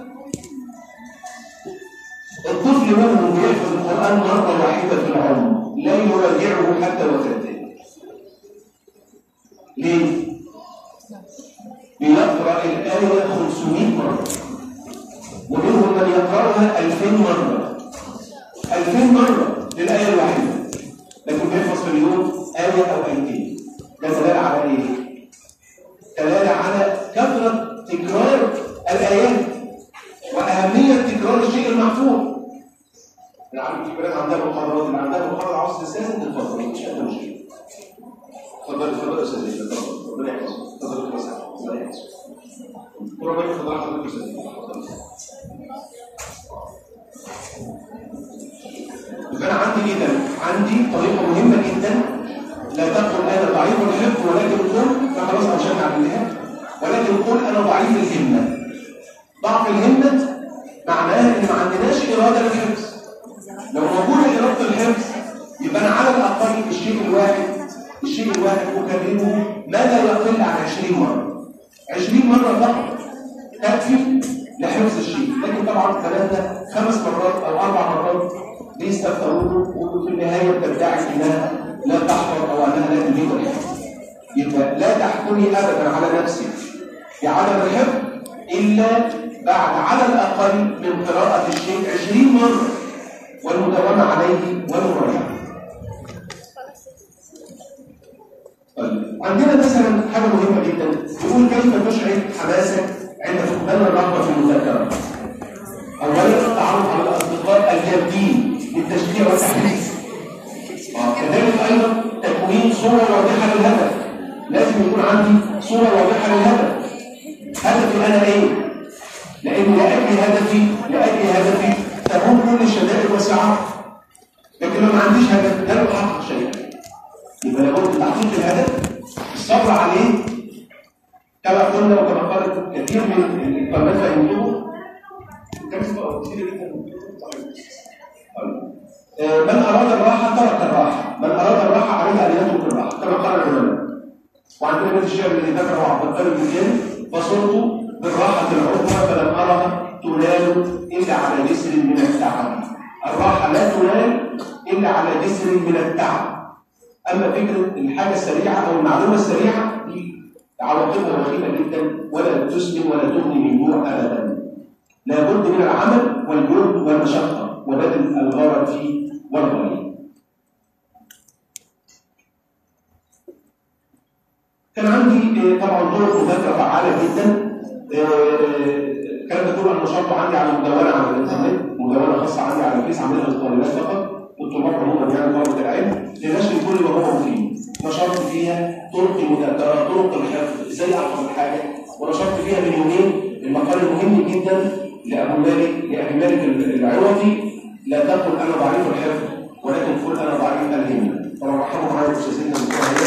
الطفل منهم بيحفظ القرآن مرة واحدة في العمر لا يراجعه حتى وفاته ليه؟ بيقرأ الآية 500 مرة ومنهم من يقرأها 2000 مرة 2000 مرة للآية الواحدة لكن بيحفظ في اليوم آية أو آيتين ده دلالة على إيه؟ دلالة على كثرة تكرار الآيات وأهمية تكرار الشيء المحفوظ. أنا عارف في بلاد عندها محاضرات اللي عندها محاضرة عاوز تستاذن تتفضل مفيش أي مشكلة. اتفضل اتفضل يا أستاذ اتفضل ربنا يحفظك اتفضل يا أستاذ ربنا يحفظك. ربنا يحفظك حضرتك يا أستاذ اتفضل. يبقى أنا عندي إذا عندي طريقة مهمة جدا لا تقل أنا ضعيف الحفظ ولكن قل فخلاص أوشكنا على النهاية ولكن قل انا ضعيف الهمه ضعف الهمه معناها ان ما عندناش اراده للحفظ لو موجوده اراده الحفظ يبقى انا على الاقل الشيء الواحد الشيء الواحد اكرره ما لا يقل عن 20 مره 20 مره فقط تكفي لحفظ الشيء لكن طبعا ثلاثه خمس مرات او اربع مرات بيستفترونه وفي النهايه بتدعي انها لا تحفظ او انها لا تريد الحفظ يبقى لا تحكمي ابدا على نفسك بعدم الحفظ الا بعد على الاقل من قراءه الشيء 20 مره والمداومه عليه والمراجعه. طيب عندنا مثلا حاجه مهمه جدا يقول كيف تشعر حماسك عند فقدان الرغبه في المذاكره. اولا التعرف على الاصدقاء الجادين للتشجيع والتحفيز. كذلك ايضا تكوين صوره واضحه للهدف. لازم يكون عندي صورة واضحة للهدف هدفي أنا إيه؟ لأن لأجل هدفي لأجل هدفي تهون كل الشدائد والسعار لكن لو ما عنديش هدف لا احقق شيئا يبقى لابد تحقيق الهدف الصبر عليه كما قلنا وكما قالت كثير من القناه فهمتوه آه، من اراد الراحه ترك الراحه من اراد الراحه عليه ان يترك الراحه كما قال العلماء وعندنا بيت الشعر الذي ذكره عبد القادر بن زياد فصرت بالراحه العظمى فلم ارها تنال الا على جسر من التعب الراحه لا تنال الا على جسر من التعب اما فكره الحاجه السريعه او المعلومه السريعه دي عواقبها وخيمه جدا ولا تسلم ولا تغني من جوع ابدا لابد من العمل والجهد والمشقه وبذل الغرض فيه والغايه كان عندي آه، طبعا طرق مذاكره فعاله جدا آه، الكلام ده كله انا نشرته عندي على مدونه على الانترنت مدونه خاصه عندي على الفيس عاملها للطالبات فقط والطلاب عموما يعني طلبه العلم لنشر كل ما هو مفيد نشرت فيها طرق المذاكره طرق الحفظ ازاي احفظ الحاجه ونشرت فيها من يومين المقال المهم جدا لابو مالك لابي مالك العوضي لا تقل انا ضعيف الحفظ ولكن قل انا ضعيف الهمه طبعا رحموا معايا استاذنا الدكتور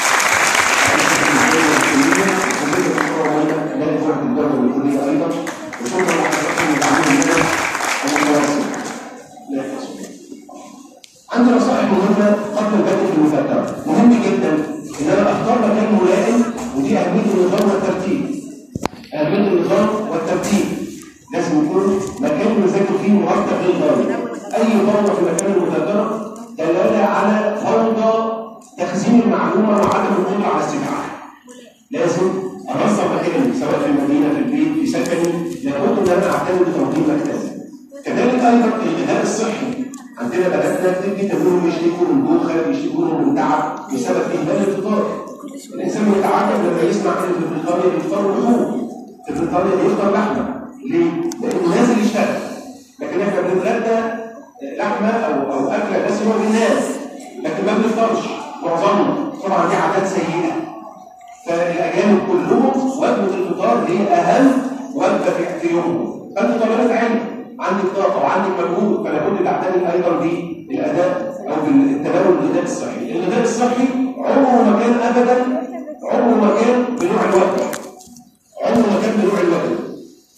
عندي نصائح مهمة قبل البدء في المذاكرة، مهم جدا إن أنا أختار مكان ملائم ودي أهمية النظام والترتيب. أهمية النظام والترتيب لازم يكون مكان نذاكر فيه مرتب للغاية. أي فوضى في مكان المذاكرة دلالة على فوضى تخزين المعلومة وعدم القدرة على استيعابها. لازم انظم مكاني سواء في المدينه في البيت في سكني لابد ان انا اعتمد بتنظيم مكتبي كذلك ايضا الغذاء الصحي عندنا بناتنا كتير جدا منهم يشتكوا من دوخه يشتكوا من تعب بسبب اهمال الفطار الانسان يتعجب لما يسمع ان في بريطانيا بيفطروا لحوم في بريطانيا بيفطر لحمه ليه؟ لانه نازل يشتغل لكن احنا بنتغدى لحمه او او اكله دسمه للناس لكن ما بنفطرش معظمنا طبعا دي عادات سيئه فالاجانب كلهم وجبه الفطار هي اهم وجبه في في يومهم فانت طالبه علم عندك طاقه وعندك مجهود فلا بد تعتني ايضا بالاداء او بالتناول الغذاء الصحي الغذاء الصحي عمره ما كان ابدا